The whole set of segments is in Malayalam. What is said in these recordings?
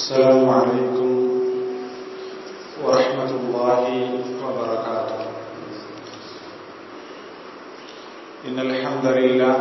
السلام عليكم ورحمة الله وبركاته إن الحمد لله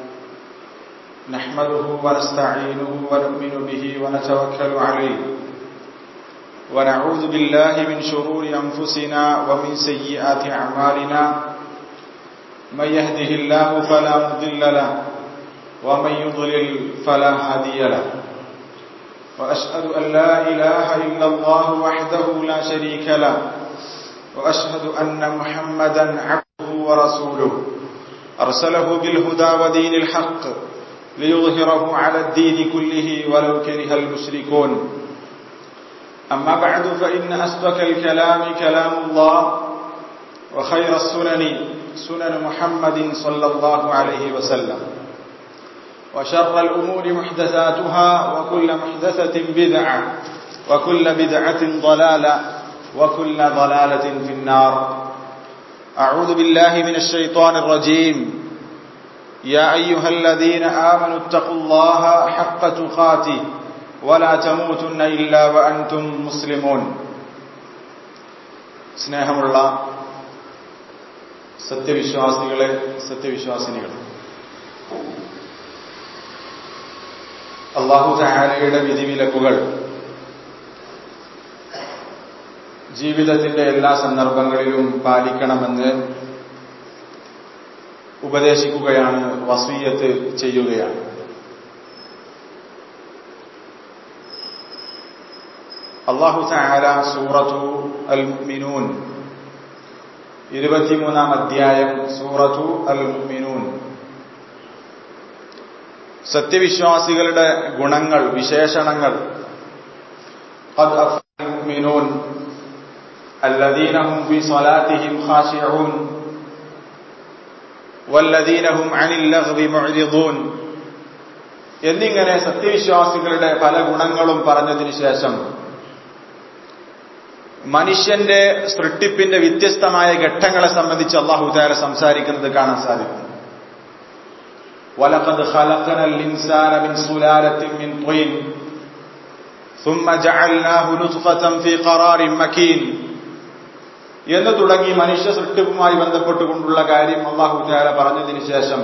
نحمده ونستعينه ونؤمن به ونتوكل عليه ونعوذ بالله من شرور أنفسنا ومن سيئات أعمالنا من يهده الله فلا مضل له ومن يضلل فلا هادي له وأشهد أن لا إله إلا الله وحده لا شريك له وأشهد أن محمدا عبده ورسوله أرسله بالهدى ودين الحق ليظهره على الدين كله ولو كره المشركون أما بعد فإن أسبك الكلام كلام الله وخير السنن سنن محمد صلى الله عليه وسلم وشر الأمور محدثاتها وكل محدثة بدعة وكل بدعة ضلالة وكل ضلالة في النار أعوذ بالله من الشيطان الرجيم يا أيها الذين آمنوا اتقوا الله حق تقاته ولا تموتن إلا وأنتم مسلمون സ്നേഹമുള്ള സത്യവിശ്വാസികളെ സത്യവിശ്വാസിനികൾ അള്ളാഹു ചായാലയുടെ വിധിവിലക്കുകൾ ജീവിതത്തിന്റെ എല്ലാ സന്ദർഭങ്ങളിലും പാലിക്കണമെന്ന് ഉപദേശിക്കുകയാണ് വസീയത്ത് ചെയ്യുകയാണ് അള്ളാഹു ചായാല സൂറത്തു അൽ മുഅ്മിനൂൻ ഇരുപത്തിമൂന്നാം അധ്യായം സൂറത്തു അൽ മുഅ്മിനൂൻ സത്യവിശ്വാസികളുടെ ഗുണങ്ങൾ വിശേഷണങ്ങൾ قد أفلح المؤمنون الذين هم في صلاتهم خاشعون والذين هم عن اللغو معرضون എന്നിങ്ങനെ സത്യവിശ്വാസികളുടെ പല ഗുണങ്ങളും പറഞ്ഞതിനു ശേഷം മനുഷ്യന്റെ സൃഷ്ടിപ്പിന്റെ വ്യത്യസ്തമായ ഘട്ടങ്ങളെ സംബന്ധിച്ച് അള്ളാഹു താര സംസാരിക്കുന്നത് കാണാൻ സാധിക്കും ولقد خلقنا الإنسان من سلالة من طين ثم جعلناه نطفة في قرار مكين എന്ന് തുടങ്ങി മനുഷ്യ സൃഷ്ടിപ്പുമായി ബന്ധപ്പെട്ടുകൊണ്ടുള്ള കാര്യം അള്ളാഹു ചാല പറഞ്ഞതിന് ശേഷം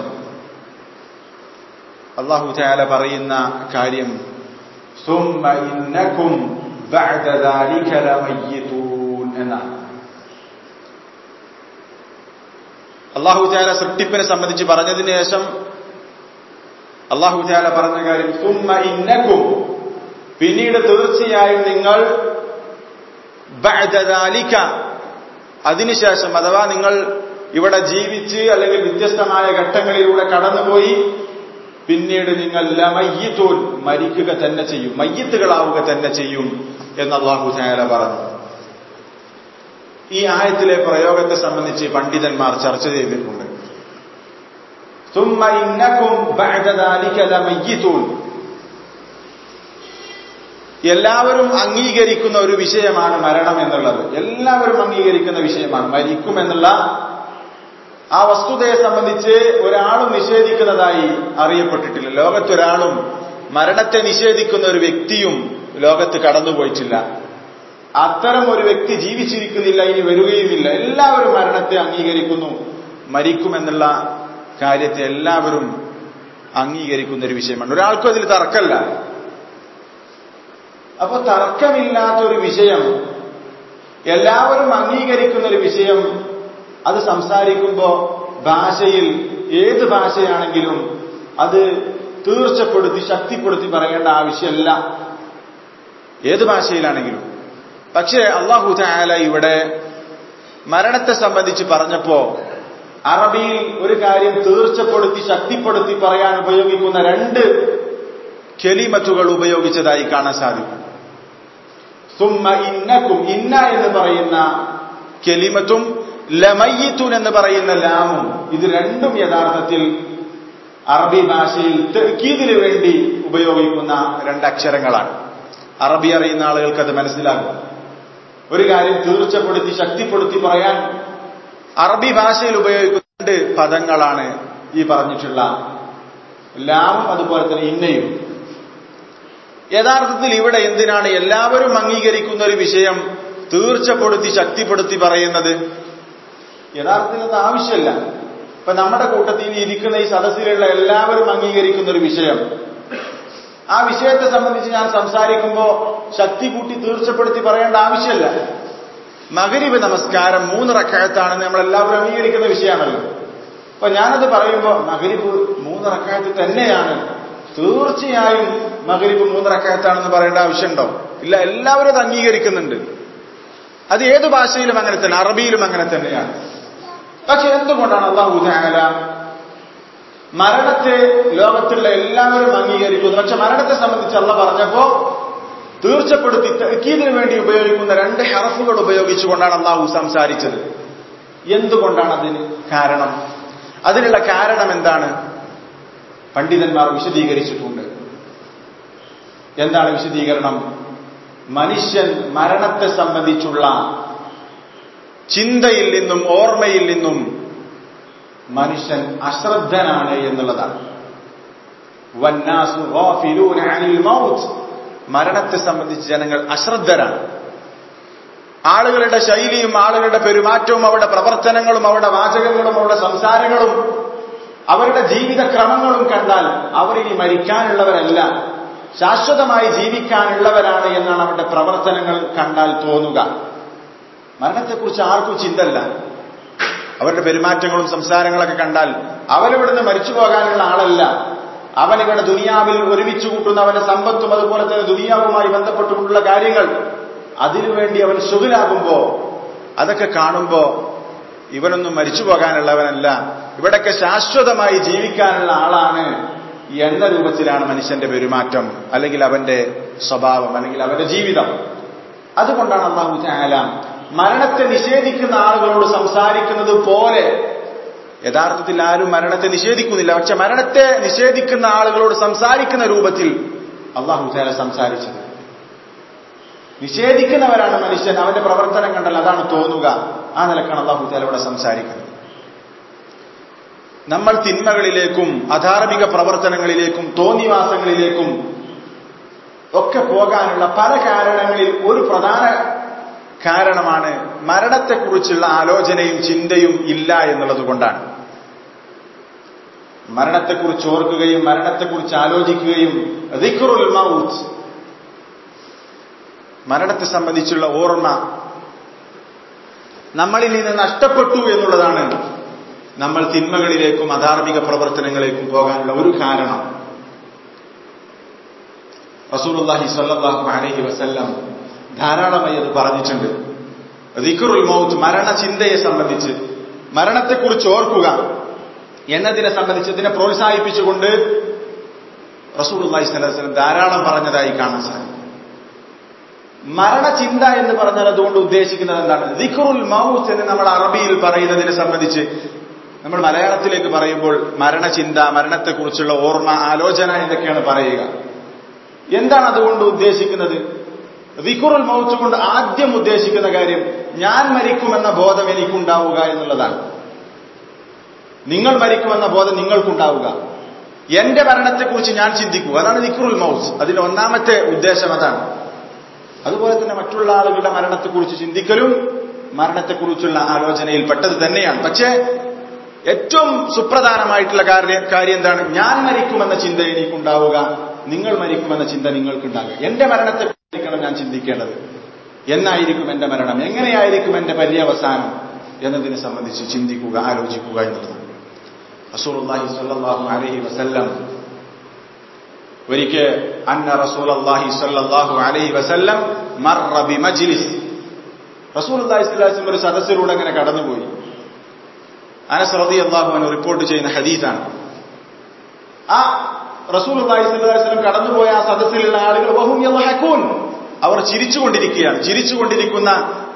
അള്ളാഹു ചാല പറയുന്ന കാര്യം എന്നാണ് അള്ളാഹു ചാല സൃഷ്ടിപ്പിനെ സംബന്ധിച്ച് പറഞ്ഞതിന് ശേഷം അള്ളാഹു ചാല പറഞ്ഞ കാര്യം തുമ്മ ഇന്നക്കും പിന്നീട് തീർച്ചയായും നിങ്ങൾ അതിനുശേഷം അഥവാ നിങ്ങൾ ഇവിടെ ജീവിച്ച് അല്ലെങ്കിൽ വ്യത്യസ്തമായ ഘട്ടങ്ങളിലൂടെ കടന്നുപോയി പിന്നീട് നിങ്ങൾ ലമയ്യത്തൂൻ മരിക്കുക തന്നെ ചെയ്യും മയ്യത്തുകളാവുക തന്നെ ചെയ്യും എന്ന് അള്ളാഹു ചായാല പറഞ്ഞു ഈ ആയത്തിലെ പ്രയോഗത്തെ സംബന്ധിച്ച് പണ്ഡിതന്മാർ ചർച്ച ചെയ്തിട്ടുണ്ട് ثم إنكم بعد ذلك لميتون എല്ലാവരും അംഗീകരിക്കുന്ന ഒരു വിഷയമാണ് മരണം എന്നുള്ളത് എല്ലാവരും അംഗീകരിക്കുന്ന വിഷയമാണ് മരിക്കും എന്നുള്ള ആ വസ്തുതയെ സംബന്ധിച്ച് ഒരാളും നിഷേധിക്കുന്നതായി അറിയപ്പെട്ടിട്ടില്ല ലോകത്തൊരാളും മരണത്തെ നിഷേധിക്കുന്ന ഒരു വ്യക്തിയും ലോകത്ത് കടന്നുപോയിട്ടില്ല അത്തരം ഒരു വ്യക്തി ജീവിച്ചിരിക്കുന്നില്ല ഇനി വരികയുമില്ല എല്ലാവരും മരണത്തെ അംഗീകരിക്കുന്നു മരിക്കുമെന്നുള്ള കാര്യത്തെ എല്ലാവരും അംഗീകരിക്കുന്ന ഒരു വിഷയമാണ് ഒരാൾക്കും അതിൽ തർക്കമല്ല അപ്പൊ തർക്കമില്ലാത്തൊരു വിഷയം എല്ലാവരും അംഗീകരിക്കുന്ന ഒരു വിഷയം അത് സംസാരിക്കുമ്പോൾ ഭാഷയിൽ ഏത് ഭാഷയാണെങ്കിലും അത് തീർച്ചപ്പെടുത്തി ശക്തിപ്പെടുത്തി പറയേണ്ട ആവശ്യമല്ല ഏത് ഭാഷയിലാണെങ്കിലും പക്ഷേ അള്ളാഹു ചായാല ഇവിടെ മരണത്തെ സംബന്ധിച്ച് പറഞ്ഞപ്പോ അറബിയിൽ ഒരു കാര്യം തീർച്ചപ്പെടുത്തി ശക്തിപ്പെടുത്തി പറയാൻ ഉപയോഗിക്കുന്ന രണ്ട് കെലിമറ്റുകൾ ഉപയോഗിച്ചതായി കാണാൻ സാധിക്കും സുമ്മ ഇന്നക്കും ഇന്ന എന്ന് പറയുന്ന കെലിമറ്റും ലമയ്യത്തുൻ എന്ന് പറയുന്ന ലാമും ഇത് രണ്ടും യഥാർത്ഥത്തിൽ അറബി ഭാഷയിൽ തെക്കീതിന് വേണ്ടി ഉപയോഗിക്കുന്ന രണ്ടക്ഷരങ്ങളാണ് അറബി അറിയുന്ന ആളുകൾക്ക് അത് മനസ്സിലാകും ഒരു കാര്യം തീർച്ചപ്പെടുത്തി ശക്തിപ്പെടുത്തി പറയാൻ അറബി ഭാഷയിൽ ഉപയോഗിക്കുന്ന രണ്ട് പദങ്ങളാണ് ഈ പറഞ്ഞിട്ടുള്ള ലാമും അതുപോലെ തന്നെ ഇന്നയും യഥാർത്ഥത്തിൽ ഇവിടെ എന്തിനാണ് എല്ലാവരും അംഗീകരിക്കുന്ന ഒരു വിഷയം തീർച്ചപ്പെടുത്തി ശക്തിപ്പെടുത്തി പറയുന്നത് യഥാർത്ഥത്തിൽ അത് ആവശ്യമില്ല ഇപ്പൊ നമ്മുടെ കൂട്ടത്തിൽ ഇരിക്കുന്ന ഈ സദസ്സിലുള്ള എല്ലാവരും അംഗീകരിക്കുന്ന ഒരു വിഷയം ആ വിഷയത്തെ സംബന്ധിച്ച് ഞാൻ സംസാരിക്കുമ്പോൾ ശക്തി കൂട്ടി തീർച്ചപ്പെടുത്തി പറയേണ്ട ആവശ്യമില്ല മകരിബ് നമസ്കാരം മൂന്ന് റക്കായത്താണെന്ന് നമ്മൾ എല്ലാവരും അംഗീകരിക്കുന്ന വിഷയമാണല്ലോ അപ്പൊ ഞാനത് പറയുമ്പോൾ മകരിബ് മൂന്ന് റക്കായത്ത് തന്നെയാണ് തീർച്ചയായും മകരിബ് മൂന്ന് റക്കായത്താണെന്ന് പറയേണ്ട ആവശ്യമുണ്ടോ ഇല്ല എല്ലാവരും അത് അംഗീകരിക്കുന്നുണ്ട് അത് ഏത് ഭാഷയിലും അങ്ങനെ തന്നെ അറബിയിലും അങ്ങനെ തന്നെയാണ് പക്ഷെ എന്തുകൊണ്ടാണ് അള്ളാഹു താല മരണത്തെ ലോകത്തുള്ള എല്ലാവരും അംഗീകരിക്കുന്നു പക്ഷെ മരണത്തെ സംബന്ധിച്ച് അള്ള പറഞ്ഞപ്പോ തീർച്ചപ്പെടുത്തി തെക്കീതിനു വേണ്ടി ഉപയോഗിക്കുന്ന രണ്ട് ഹറഫുകൾ ഉപയോഗിച്ചുകൊണ്ടാണ് അള്ളാഹു സംസാരിച്ചത് എന്തുകൊണ്ടാണ് അതിന് കാരണം അതിനുള്ള കാരണം എന്താണ് പണ്ഡിതന്മാർ വിശദീകരിച്ചിട്ടുണ്ട് എന്താണ് വിശദീകരണം മനുഷ്യൻ മരണത്തെ സംബന്ധിച്ചുള്ള ചിന്തയിൽ നിന്നും ഓർമ്മയിൽ നിന്നും മനുഷ്യൻ അശ്രദ്ധനാണ് എന്നുള്ളതാണ് വന്നാസു ഗാഫിലൂന അനിൽ മൗത്ത് മരണത്തെ സംബന്ധിച്ച് ജനങ്ങൾ അശ്രദ്ധരാണ് ആളുകളുടെ ശൈലിയും ആളുകളുടെ പെരുമാറ്റവും അവരുടെ പ്രവർത്തനങ്ങളും അവരുടെ വാചകങ്ങളും അവരുടെ സംസാരങ്ങളും അവരുടെ ജീവിതക്രമങ്ങളും കണ്ടാൽ അവരിനി മരിക്കാനുള്ളവരല്ല ശാശ്വതമായി ജീവിക്കാനുള്ളവരാണ് എന്നാണ് അവരുടെ പ്രവർത്തനങ്ങൾ കണ്ടാൽ തോന്നുക മരണത്തെക്കുറിച്ച് ആർക്കും ചിന്തല്ല അവരുടെ പെരുമാറ്റങ്ങളും സംസാരങ്ങളൊക്കെ കണ്ടാൽ അവരിവിടുന്ന് മരിച്ചു പോകാനുള്ള ആളല്ല അവനിവിടെ ദുനിയാവിൽ ഒരുമിച്ച് കൂട്ടുന്ന അവന്റെ സമ്പത്തും അതുപോലെ തന്നെ ദുനിയാവുമായി ബന്ധപ്പെട്ടുകൊണ്ടുള്ള കാര്യങ്ങൾ അതിനുവേണ്ടി അവൻ സുഖിലാകുമ്പോ അതൊക്കെ കാണുമ്പോ ഇവനൊന്നും മരിച്ചു പോകാനുള്ളവനല്ല ഇവിടൊക്കെ ശാശ്വതമായി ജീവിക്കാനുള്ള ആളാണ് എന്ന രൂപത്തിലാണ് മനുഷ്യന്റെ പെരുമാറ്റം അല്ലെങ്കിൽ അവന്റെ സ്വഭാവം അല്ലെങ്കിൽ അവന്റെ ജീവിതം അതുകൊണ്ടാണ് അള്ളാഹു ചായാല മരണത്തെ നിഷേധിക്കുന്ന ആളുകളോട് സംസാരിക്കുന്നത് പോലെ യഥാർത്ഥത്തിൽ ആരും മരണത്തെ നിഷേധിക്കുന്നില്ല പക്ഷെ മരണത്തെ നിഷേധിക്കുന്ന ആളുകളോട് സംസാരിക്കുന്ന രൂപത്തിൽ അള്ളാഹു ചായാല സംസാരിച്ചത് നിഷേധിക്കുന്നവരാണ് മനുഷ്യൻ അവന്റെ പ്രവർത്തനം കണ്ടാൽ അതാണ് തോന്നുക ആ നിലക്കാണ് അള്ളാഹു ചായാല ഇവിടെ സംസാരിക്കുന്നത് നമ്മൾ തിന്മകളിലേക്കും അധാർമിക പ്രവർത്തനങ്ങളിലേക്കും തോന്നിവാസങ്ങളിലേക്കും ഒക്കെ പോകാനുള്ള പല കാരണങ്ങളിൽ ഒരു പ്രധാന കാരണമാണ് മരണത്തെക്കുറിച്ചുള്ള ആലോചനയും ചിന്തയും ഇല്ല എന്നുള്ളത് കൊണ്ടാണ് മരണത്തെക്കുറിച്ച് ഓർക്കുകയും മരണത്തെക്കുറിച്ച് ആലോചിക്കുകയും റിഖുറുൽ മൗത്ത് മരണത്തെ സംബന്ധിച്ചുള്ള ഓർമ്മ നമ്മളിൽ നിന്ന് നഷ്ടപ്പെട്ടു എന്നുള്ളതാണ് നമ്മൾ തിന്മകളിലേക്കും അധാർമിക പ്രവർത്തനങ്ങളിലേക്കും പോകാനുള്ള ഒരു കാരണം റസൂലുള്ളാഹി സ്വല്ലല്ലാഹു അലൈഹി വസല്ലം ധാരാളമായി അത് പറഞ്ഞിട്ടുണ്ട് ദിക്റുൽ മൗത്ത് മരണചിന്തയെ സംബന്ധിച്ച് മരണത്തെക്കുറിച്ച് ഓർക്കുക എന്നതിനെ സംബന്ധിച്ച് ഇതിനെ പ്രോത്സാഹിപ്പിച്ചുകൊണ്ട് റസൂലുള്ളാഹി സ്വല്ലല്ലാഹു അലൈഹി വസല്ലം ധാരാളം പറഞ്ഞതായി കാണാൻ സാധിക്കും മരണചിന്ത എന്ന് പറഞ്ഞാൽ അതുകൊണ്ട് ഉദ്ദേശിക്കുന്നത് എന്താണ് ദിക്റുൽ മൗത്ത് എന്ന് നമ്മൾ അറബിയിൽ പറയുന്നതിനെ സംബന്ധിച്ച് നമ്മൾ മലയാളത്തിലേക്ക് പറയുമ്പോൾ മരണചിന്ത മരണത്തെക്കുറിച്ചുള്ള ഓർമ്മ ആലോചന എന്നൊക്കെയാണ് പറയുക എന്താണ് അതുകൊണ്ട് ഉദ്ദേശിക്കുന്നത് വിഖുറുൽ മൗത്ത് കൊണ്ട് ആദ്യം ഉദ്ദേശിക്കുന്ന കാര്യം ഞാൻ മരിക്കുമെന്ന ബോധം എനിക്കുണ്ടാവുക എന്നുള്ളതാണ് നിങ്ങൾ മരിക്കുമെന്ന ബോധം നിങ്ങൾക്കുണ്ടാവുക എന്റെ മരണത്തെക്കുറിച്ച് ഞാൻ ചിന്തിക്കുക അതാണ് വിഖുറുൽ മൗത്ത് അതിന്റെ ഒന്നാമത്തെ ഉദ്ദേശം അതാണ് അതുപോലെ തന്നെ മറ്റുള്ള ആളുകളുടെ മരണത്തെക്കുറിച്ച് ചിന്തിക്കലും മരണത്തെക്കുറിച്ചുള്ള ആലോചനയിൽ പെട്ടത് തന്നെയാണ് പക്ഷേ ഏറ്റവും സുപ്രധാനമായിട്ടുള്ള കാര്യം കാര്യം എന്താണ് ഞാൻ മരിക്കുമെന്ന ചിന്ത എനിക്കുണ്ടാവുക നിങ്ങൾ മരിക്കുമെന്ന ചിന്ത നിങ്ങൾക്കുണ്ടാകുക എന്റെ മരണത്തെക്കുറിച്ചായിരിക്കണം ഞാൻ ചിന്തിക്കേണ്ടത് എന്നായിരിക്കും എന്റെ മരണം എങ്ങനെയായിരിക്കും എന്റെ പര്യവസാനം എന്നതിനെ സംബന്ധിച്ച് ചിന്തിക്കുക ആലോചിക്കുക എന്നുള്ളതാണ് റസൂലുള്ളാഹി സ്വല്ലല്ലാഹു അലൈഹി വസല്ലം ഒരിക്കൽ അന്ന റസൂലുള്ളാഹി സ്വല്ലല്ലാഹു അലൈഹി വസല്ലം മർറ ബിമജ്ലിസ് റസൂലുള്ളാഹി സ്വല്ലല്ലാഹു അലൈഹി വസല്ലം ഒരു സദസ്സിലൂടെ അങ്ങനെ കടന്നുപോയി അനസ് റളിയല്ലാഹു അൻഹു റിപ്പോർട്ട് ചെയ്യുന്ന ഹദീസാണ് ആ റസൂൽ അള്ളാഹിസ്വല്ലം കടന്നുപോയ ആ സദസ്സിലുള്ള ആളുകൾ വഹും യദ്ഹഖൂൻ അവർ ചിരിച്ചുകൊണ്ടിരിക്കുകയാണ് ചിരിച്ചുകൊണ്ടിരിക്കുന്ന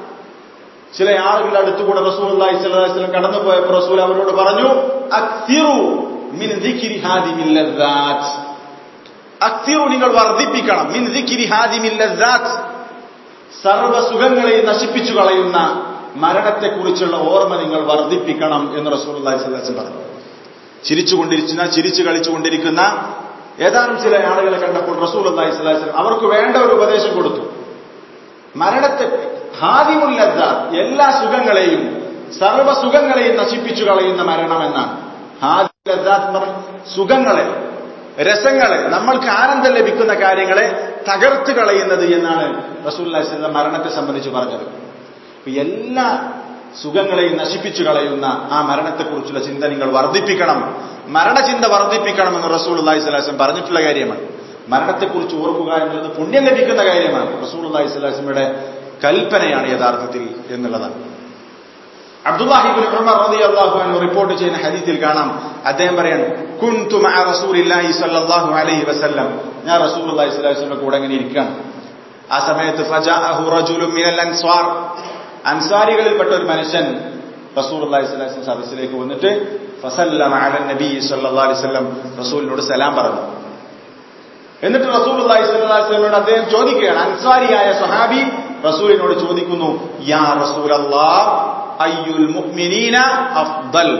ചില ആളുകളുടെ അടുത്തുകൂടെ റസൂൽ അള്ളാഹി സ്വല്ലം കടന്നുപോയപ്പോൾ റസൂൽ അവരോട് പറഞ്ഞു അക്തിറു മിൻ ദിക്രി ഹാദിമിൽ ലദ്ദാത്ത് അക്തിറു നിങ്ങൾ വർദ്ധിപ്പിക്കണം മിൻ ദിക്രി ഹാദിമിൽ ലദ്ദാത്ത് സർവ്വ സുഖങ്ങളെയും നശിപ്പിച്ചു കളയുന്ന മരണത്തെക്കുറിച്ചുള്ള ഓർമ്മ നിങ്ങൾ വർദ്ധിപ്പിക്കണം എന്ന് റസൂൽ അള്ളാഹി സ്വല്ലം പറഞ്ഞു ചിരിച്ചുകൊണ്ടിരിക്കുന്ന ചിരിച്ചു കളിച്ചുകൊണ്ടിരിക്കുന്ന ഏതാനും ചില ആളുകളെ കണ്ടപ്പോൾ റസൂൽ അള്ളാഹി സ്വലാസ്ലം അവർക്ക് വേണ്ട ഒരു ഉപദേശം കൊടുത്തു മരണത്തെ ഹാദിമുല്ലദ്ദ എല്ലാ സുഖങ്ങളെയും സർവ്വ സുഖങ്ങളെയും നശിപ്പിച്ചു കളയുന്ന മരണം എന്നാണ് ഹാദിമുല്ലദ്ദാത്ത് പറഞ്ഞ സുഖങ്ങളെ രസങ്ങളെ നമ്മൾക്ക് ആനന്ദം ലഭിക്കുന്ന കാര്യങ്ങളെ തകർത്ത് കളയുന്നത് എന്നാണ് റസൂൽ അള്ളാഹി മരണത്തെ സംബന്ധിച്ച് പറഞ്ഞത് അപ്പൊ എല്ലാ സുഖങ്ങളെയും നശിപ്പിച്ചു കളയുന്ന ആ മരണത്തെക്കുറിച്ചുള്ള ചിന്ത നിങ്ങൾ വർദ്ധിപ്പിക്കണം മരണചിന്ത വർദ്ധിപ്പിക്കണമെന്ന് റസൂൽ അള്ളാഹി സ്വലാസ്ലം പറഞ്ഞിട്ടുള്ള കാര്യമാണ് മരണത്തെക്കുറിച്ച് ഓർക്കുക എന്നുള്ളത് പുണ്യം ലഭിക്കുന്ന കാര്യമാണ് റസൂൽ അള്ളാഹി സ്വലാസ്ലമയുടെ കൽപ്പനയാണ് യഥാർത്ഥത്തിൽ എന്നുള്ളതാണ് അബ്ദുല്ലാഹിബിൻ ഉമർ റളിയല്ലാഹു അൻഹു റിപ്പോർട്ട് ചെയ്യുന്ന ഹദീസിൽ കാണാം അദ്ദേഹം പറയാൻ കുൻതു മഅ റസൂലില്ലാഹി സ്വല്ലല്ലാഹു അലൈഹി വസല്ലം ഞാൻ റസൂലുള്ളാഹി സ്വല്ലല്ലാഹു അലൈഹി വസല്ലം കൂടെ ഇങ്ങനെ ഇരിക്കുകയാണ് ആ സമയത്ത് ഫജാഅഹു റജുലുൻ മിനൽ അൻസ്വാർ അൻസാരികളിൽപ്പെട്ട ഒരു മനുഷ്യൻ റസൂലുള്ളാഹി സ്വല്ലല്ലാഹു അലൈഹി വസല്ലം സദസ്സിലേക്ക് വന്നിട്ട് ഫസല്ലമ അലൻ നബി സ്വല്ലല്ലാഹു അലൈഹി വസല്ലം റസൂലിനോട് സലാം പറഞ്ഞു എന്നിട്ട് റസൂലുള്ളാഹി സ്വല്ലല്ലാഹു അലൈഹി വസല്ലമയോട് അദ്ദേഹം ചോദിക്കുകയാണ് അൻസാരിയായ സ്വഹാബി റസൂലിനോട് ചോദിക്കുന്നു യാ റസൂലല്ലാഹ് അയ്യുൽ മുഅ്മിനീന അഫ്ദൽ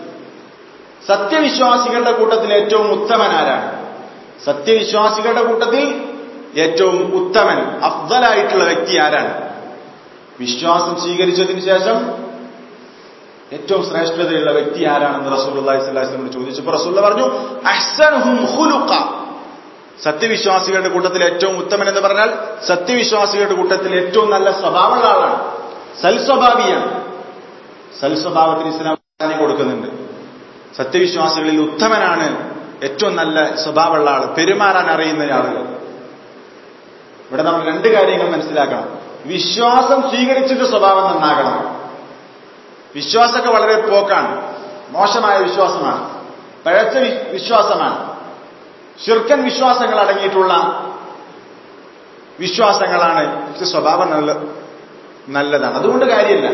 സത്യവിശ്വാസികളുടെ കൂട്ടത്തിൽ ഏറ്റവും ഉത്തമൻ ആരാണ് സത്യവിശ്വാസികളുടെ കൂട്ടത്തിൽ ഏറ്റവും ഉത്തമൻ അഫ്ദലായിട്ടുള്ള വ്യക്തി ആരാണ് വിശ്വാസം സ്വീകരിച്ചതിന് ശേഷം ഏറ്റവും ശ്രേഷ്ഠതയുള്ള വ്യക്തി ആരാണെന്ന് റസൂൽ അള്ളാഹിസ്ലാസ്ലമോട് ചോദിച്ചപ്പോൾ റസൂൽ പറഞ്ഞു അഹ്സൻഹും ഖുലുഖ സത്യവിശ്വാസികളുടെ കൂട്ടത്തിൽ ഏറ്റവും ഉത്തമൻ എന്ന് പറഞ്ഞാൽ സത്യവിശ്വാസികളുടെ കൂട്ടത്തിൽ ഏറ്റവും നല്ല സ്വഭാവമുള്ള ആളാണ് സൽസ്വഭാവിയാണ് സൽസ്വഭാവത്തിന് ഇസ്ലാം പ്രാധാന്യം കൊടുക്കുന്നുണ്ട് സത്യവിശ്വാസികളിൽ ഉത്തമനാണ് ഏറ്റവും നല്ല സ്വഭാവമുള്ള ആൾ പെരുമാറാൻ അറിയുന്ന ആളുകൾ ഇവിടെ നമ്മൾ രണ്ട് കാര്യങ്ങൾ മനസ്സിലാക്കണം വിശ്വാസം സ്വീകരിച്ചിട്ട് സ്വഭാവം നന്നാകണം വിശ്വാസമൊക്കെ വളരെ പോക്കാണ് മോശമായ വിശ്വാസമാണ് പഴച്ച വിശ്വാസമാണ് ശിർക്കൻ വിശ്വാസങ്ങൾ അടങ്ങിയിട്ടുള്ള വിശ്വാസങ്ങളാണ് പക്ഷെ സ്വഭാവം നല്ല നല്ലതാണ് അതുകൊണ്ട് കാര്യമില്ല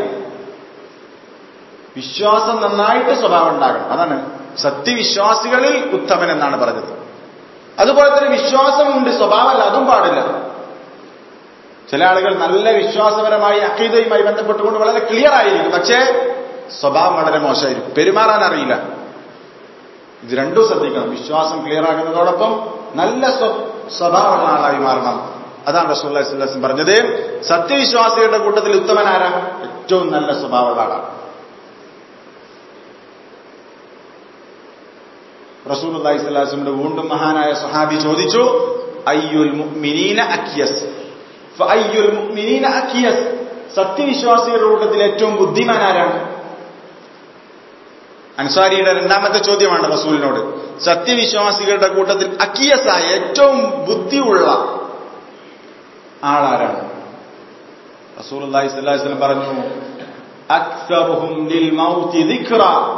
വിശ്വാസം നന്നായിട്ട് സ്വഭാവം ഉണ്ടാകണം അതാണ് സത്യവിശ്വാസികളിൽ ഉത്തമൻ എന്നാണ് പറഞ്ഞത് അതുപോലെ തന്നെ വിശ്വാസമുണ്ട് സ്വഭാവമല്ല അതും പാടില്ല ചില ആളുകൾ നല്ല വിശ്വാസപരമായി അക്കീതയുമായി ബന്ധപ്പെട്ടുകൊണ്ട് വളരെ ക്ലിയർ ആയിരിക്കും പക്ഷേ സ്വഭാവം വളരെ മോശമായിരിക്കും പെരുമാറാൻ അറിയില്ല ഇത് രണ്ടും ശ്രദ്ധിക്കണം വിശ്വാസം ക്ലിയർ ആകുന്നതോടൊപ്പം നല്ല സ്വഭാവമുള്ള ആളായി മാറണം അതാണ് റസൂല്ലാ സ്വല്ലാസം പറഞ്ഞത് സത്യവിശ്വാസികളുടെ കൂട്ടത്തിൽ ഉത്തമനാരാ ഏറ്റവും നല്ല സ്വഭാവമുള്ള ആളാണ് റസൂൽ അള്ളാഹി സ്വലാസിന്റെ വീണ്ടും മഹാനായ സഹാബി ചോദിച്ചു അയ്യുൽ മുഅ്മിനീന അക്കിയസ് അയ്യുൽ മുഅ്മിനീന അക്കിയസ് സത്യവിശ്വാസികളുടെ കൂട്ടത്തിൽ ഏറ്റവും ബുദ്ധിമാൻ ആരാണ് അൻസാരിയുടെ രണ്ടാമത്തെ ചോദ്യമാണ് റസൂലിനോട് സത്യവിശ്വാസികളുടെ കൂട്ടത്തിൽ അക്കിയസായ ഏറ്റവും ബുദ്ധിയുള്ള ആളാരാണ് റസൂൽ അള്ളാഹി സ്വല്ലാഹി സ്വലം പറഞ്ഞു അക്സറുഹും ലിൽ മൗതി ദിക്റ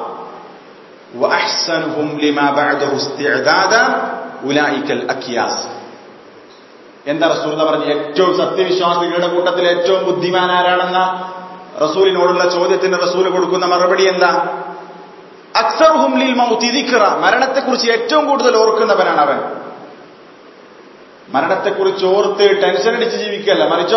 وأحسنهم لما بعده استعدادا أولئك الأكياس എന്താ റസൂൽ പറഞ്ഞു ഏറ്റവും സത്യവിശ്വാസികളുടെ കൂട്ടത്തിൽ ഏറ്റവും ബുദ്ധിമാൻ ആരാണെന്ന റസൂലിനോടുള്ള ചോദ്യത്തിന് റസൂൽ കൊടുക്കുന്ന മറുപടി എന്താ അക്സർഹും ലിൽ മൗതി ദിക്റ മരണത്തെക്കുറിച്ച് ഏറ്റവും കൂടുതൽ ഓർക്കുന്നവനാണ് അവൻ മരണത്തെക്കുറിച്ച് ഓർത്ത് ടെൻഷൻ അടിച്ച് ജീവിക്കല്ല മറിച്ചോ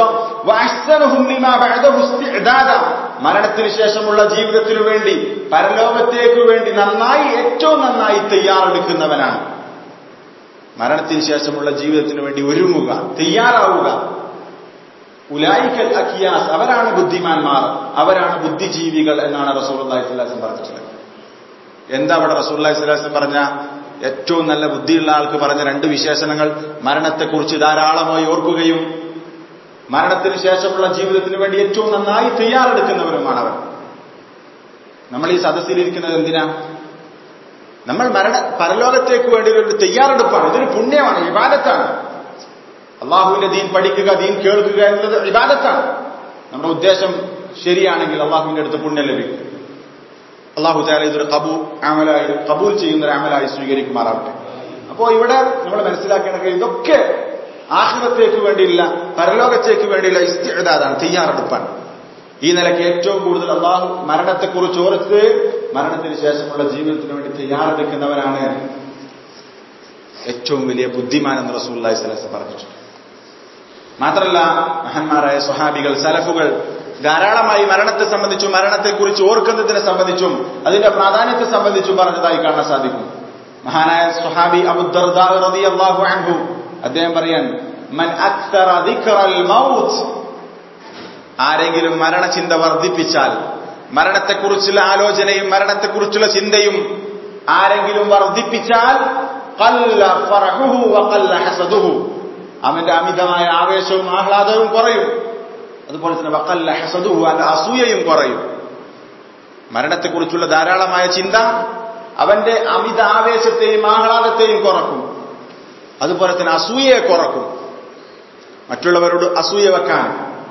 മരണത്തിന് ശേഷമുള്ള ജീവിതത്തിനു വേണ്ടി പരലോകത്തേക്കു വേണ്ടി നന്നായി ഏറ്റവും നന്നായി തയ്യാറെടുക്കുന്നവനാണ് മരണത്തിന് ശേഷമുള്ള ജീവിതത്തിനു വേണ്ടി ഒരുങ്ങുക തയ്യാറാവുക ഉലായിക്കൽ അക്കിയാസ് അവരാണ് ബുദ്ധിമാന്മാർ അവരാണ് ബുദ്ധിജീവികൾ എന്നാണ് റസൂൽ അള്ളാഹിസ്ലാസം പറഞ്ഞിട്ടുള്ളത് എന്താ അവിടെ റസൂൽ അള്ളാഹിസ്ലാസം പറഞ്ഞ ഏറ്റവും നല്ല ബുദ്ധിയുള്ള ആൾക്ക് പറഞ്ഞ രണ്ട് വിശേഷണങ്ങൾ മരണത്തെക്കുറിച്ച് ധാരാളമായി ഓർക്കുകയും മരണത്തിന് ശേഷമുള്ള ജീവിതത്തിന് വേണ്ടി ഏറ്റവും നന്നായി തയ്യാറെടുക്കുന്നവരുമാണ് അവൻ നമ്മൾ ഈ സദസ്സിലിരിക്കുന്നത് എന്തിനാ നമ്മൾ മരണ പരലോകത്തേക്ക് വേണ്ടി ഒരു തയ്യാറെടുപ്പാണ് ഇതൊരു പുണ്യമാണ് വിവാദത്താണ് അള്ളാഹുവിന്റെ ദീൻ പഠിക്കുക ദീൻ കേൾക്കുക എന്നത് വിവാദത്താണ് നമ്മുടെ ഉദ്ദേശം ശരിയാണെങ്കിൽ അള്ളാഹുവിന്റെ അടുത്ത് പുണ്യം ലഭിക്കും അള്ളാഹു താല ഇതൊരു കബൂ അമലായി കബൂൽ ചെയ്യുന്ന ഒരു അമലായി സ്വീകരിക്കുമാറാവട്ടെ അപ്പോ ഇവിടെ നമ്മൾ മനസ്സിലാക്കേണ്ട കാര്യം ഇതൊക്കെ ആഹ്ലത്തേക്ക് വേണ്ടിയില്ല പരലോകത്തേക്ക് വേണ്ടിയുള്ള ഇസ്തിഅതാണ് തയ്യാറെടുപ്പാണ് ഈ നിലയ്ക്ക് ഏറ്റവും കൂടുതൽ അള്ളാഹു മരണത്തെക്കുറിച്ച് ഓർത്ത് മരണത്തിന് ശേഷമുള്ള ജീവിതത്തിന് വേണ്ടി തയ്യാറെടുക്കുന്നവനാണ് ഏറ്റവും വലിയ ബുദ്ധിമാൻ എന്ന് റസൂല്ലായി സ്വലസ് പറഞ്ഞിട്ടുണ്ട് മാത്രമല്ല മഹന്മാരായ സ്വഹാബികൾ സലഫുകൾ ധാരാളമായി മരണത്തെ സംബന്ധിച്ചും മരണത്തെക്കുറിച്ച് ഓർക്കുന്നതിനെ സംബന്ധിച്ചും അതിന്റെ പ്രാധാന്യത്തെ സംബന്ധിച്ചും പറഞ്ഞതായി കാണാൻ സാധിക്കും മഹാനായ സുഹാബി അബുദർദാ റളിയല്ലാഹു അൻഹു അദ്ദേഹം പറയാൻ മൻ അക്സറ ദിക്റൽ മൗത്ത് ആരെങ്കിലും മരണചിന്ത വർദ്ധിപ്പിച്ചാൽ മരണത്തെക്കുറിച്ചുള്ള ആലോചനയും മരണത്തെക്കുറിച്ചുള്ള ചിന്തയും ആരെങ്കിലും വർദ്ധിപ്പിച്ചാൽ ഖല്ല ഫറഹുഹു വഖല്ല ഹസദുഹു അവന്റെ അമിതമായ ആവേശവും ആഹ്ലാദവും കുറയും അതുപോലെ തന്നെ വഖല്ല ഹസദുഹു അവന്റെ അസൂയയും കുറയും മരണത്തെക്കുറിച്ചുള്ള ധാരാളമായ ചിന്ത അവന്റെ അമിത ആവേശത്തെയും ആഹ്ലാദത്തെയും കുറക്കും അതുപോലെ തന്നെ അസൂയയെ കുറക്കും മറ്റുള്ളവരോട് അസൂയ വെക്കാൻ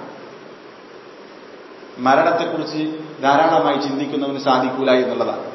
മരണത്തെക്കുറിച്ച് ധാരാളമായി ചിന്തിക്കുന്നവന് സാധിക്കൂല എന്നുള്ളതാണ്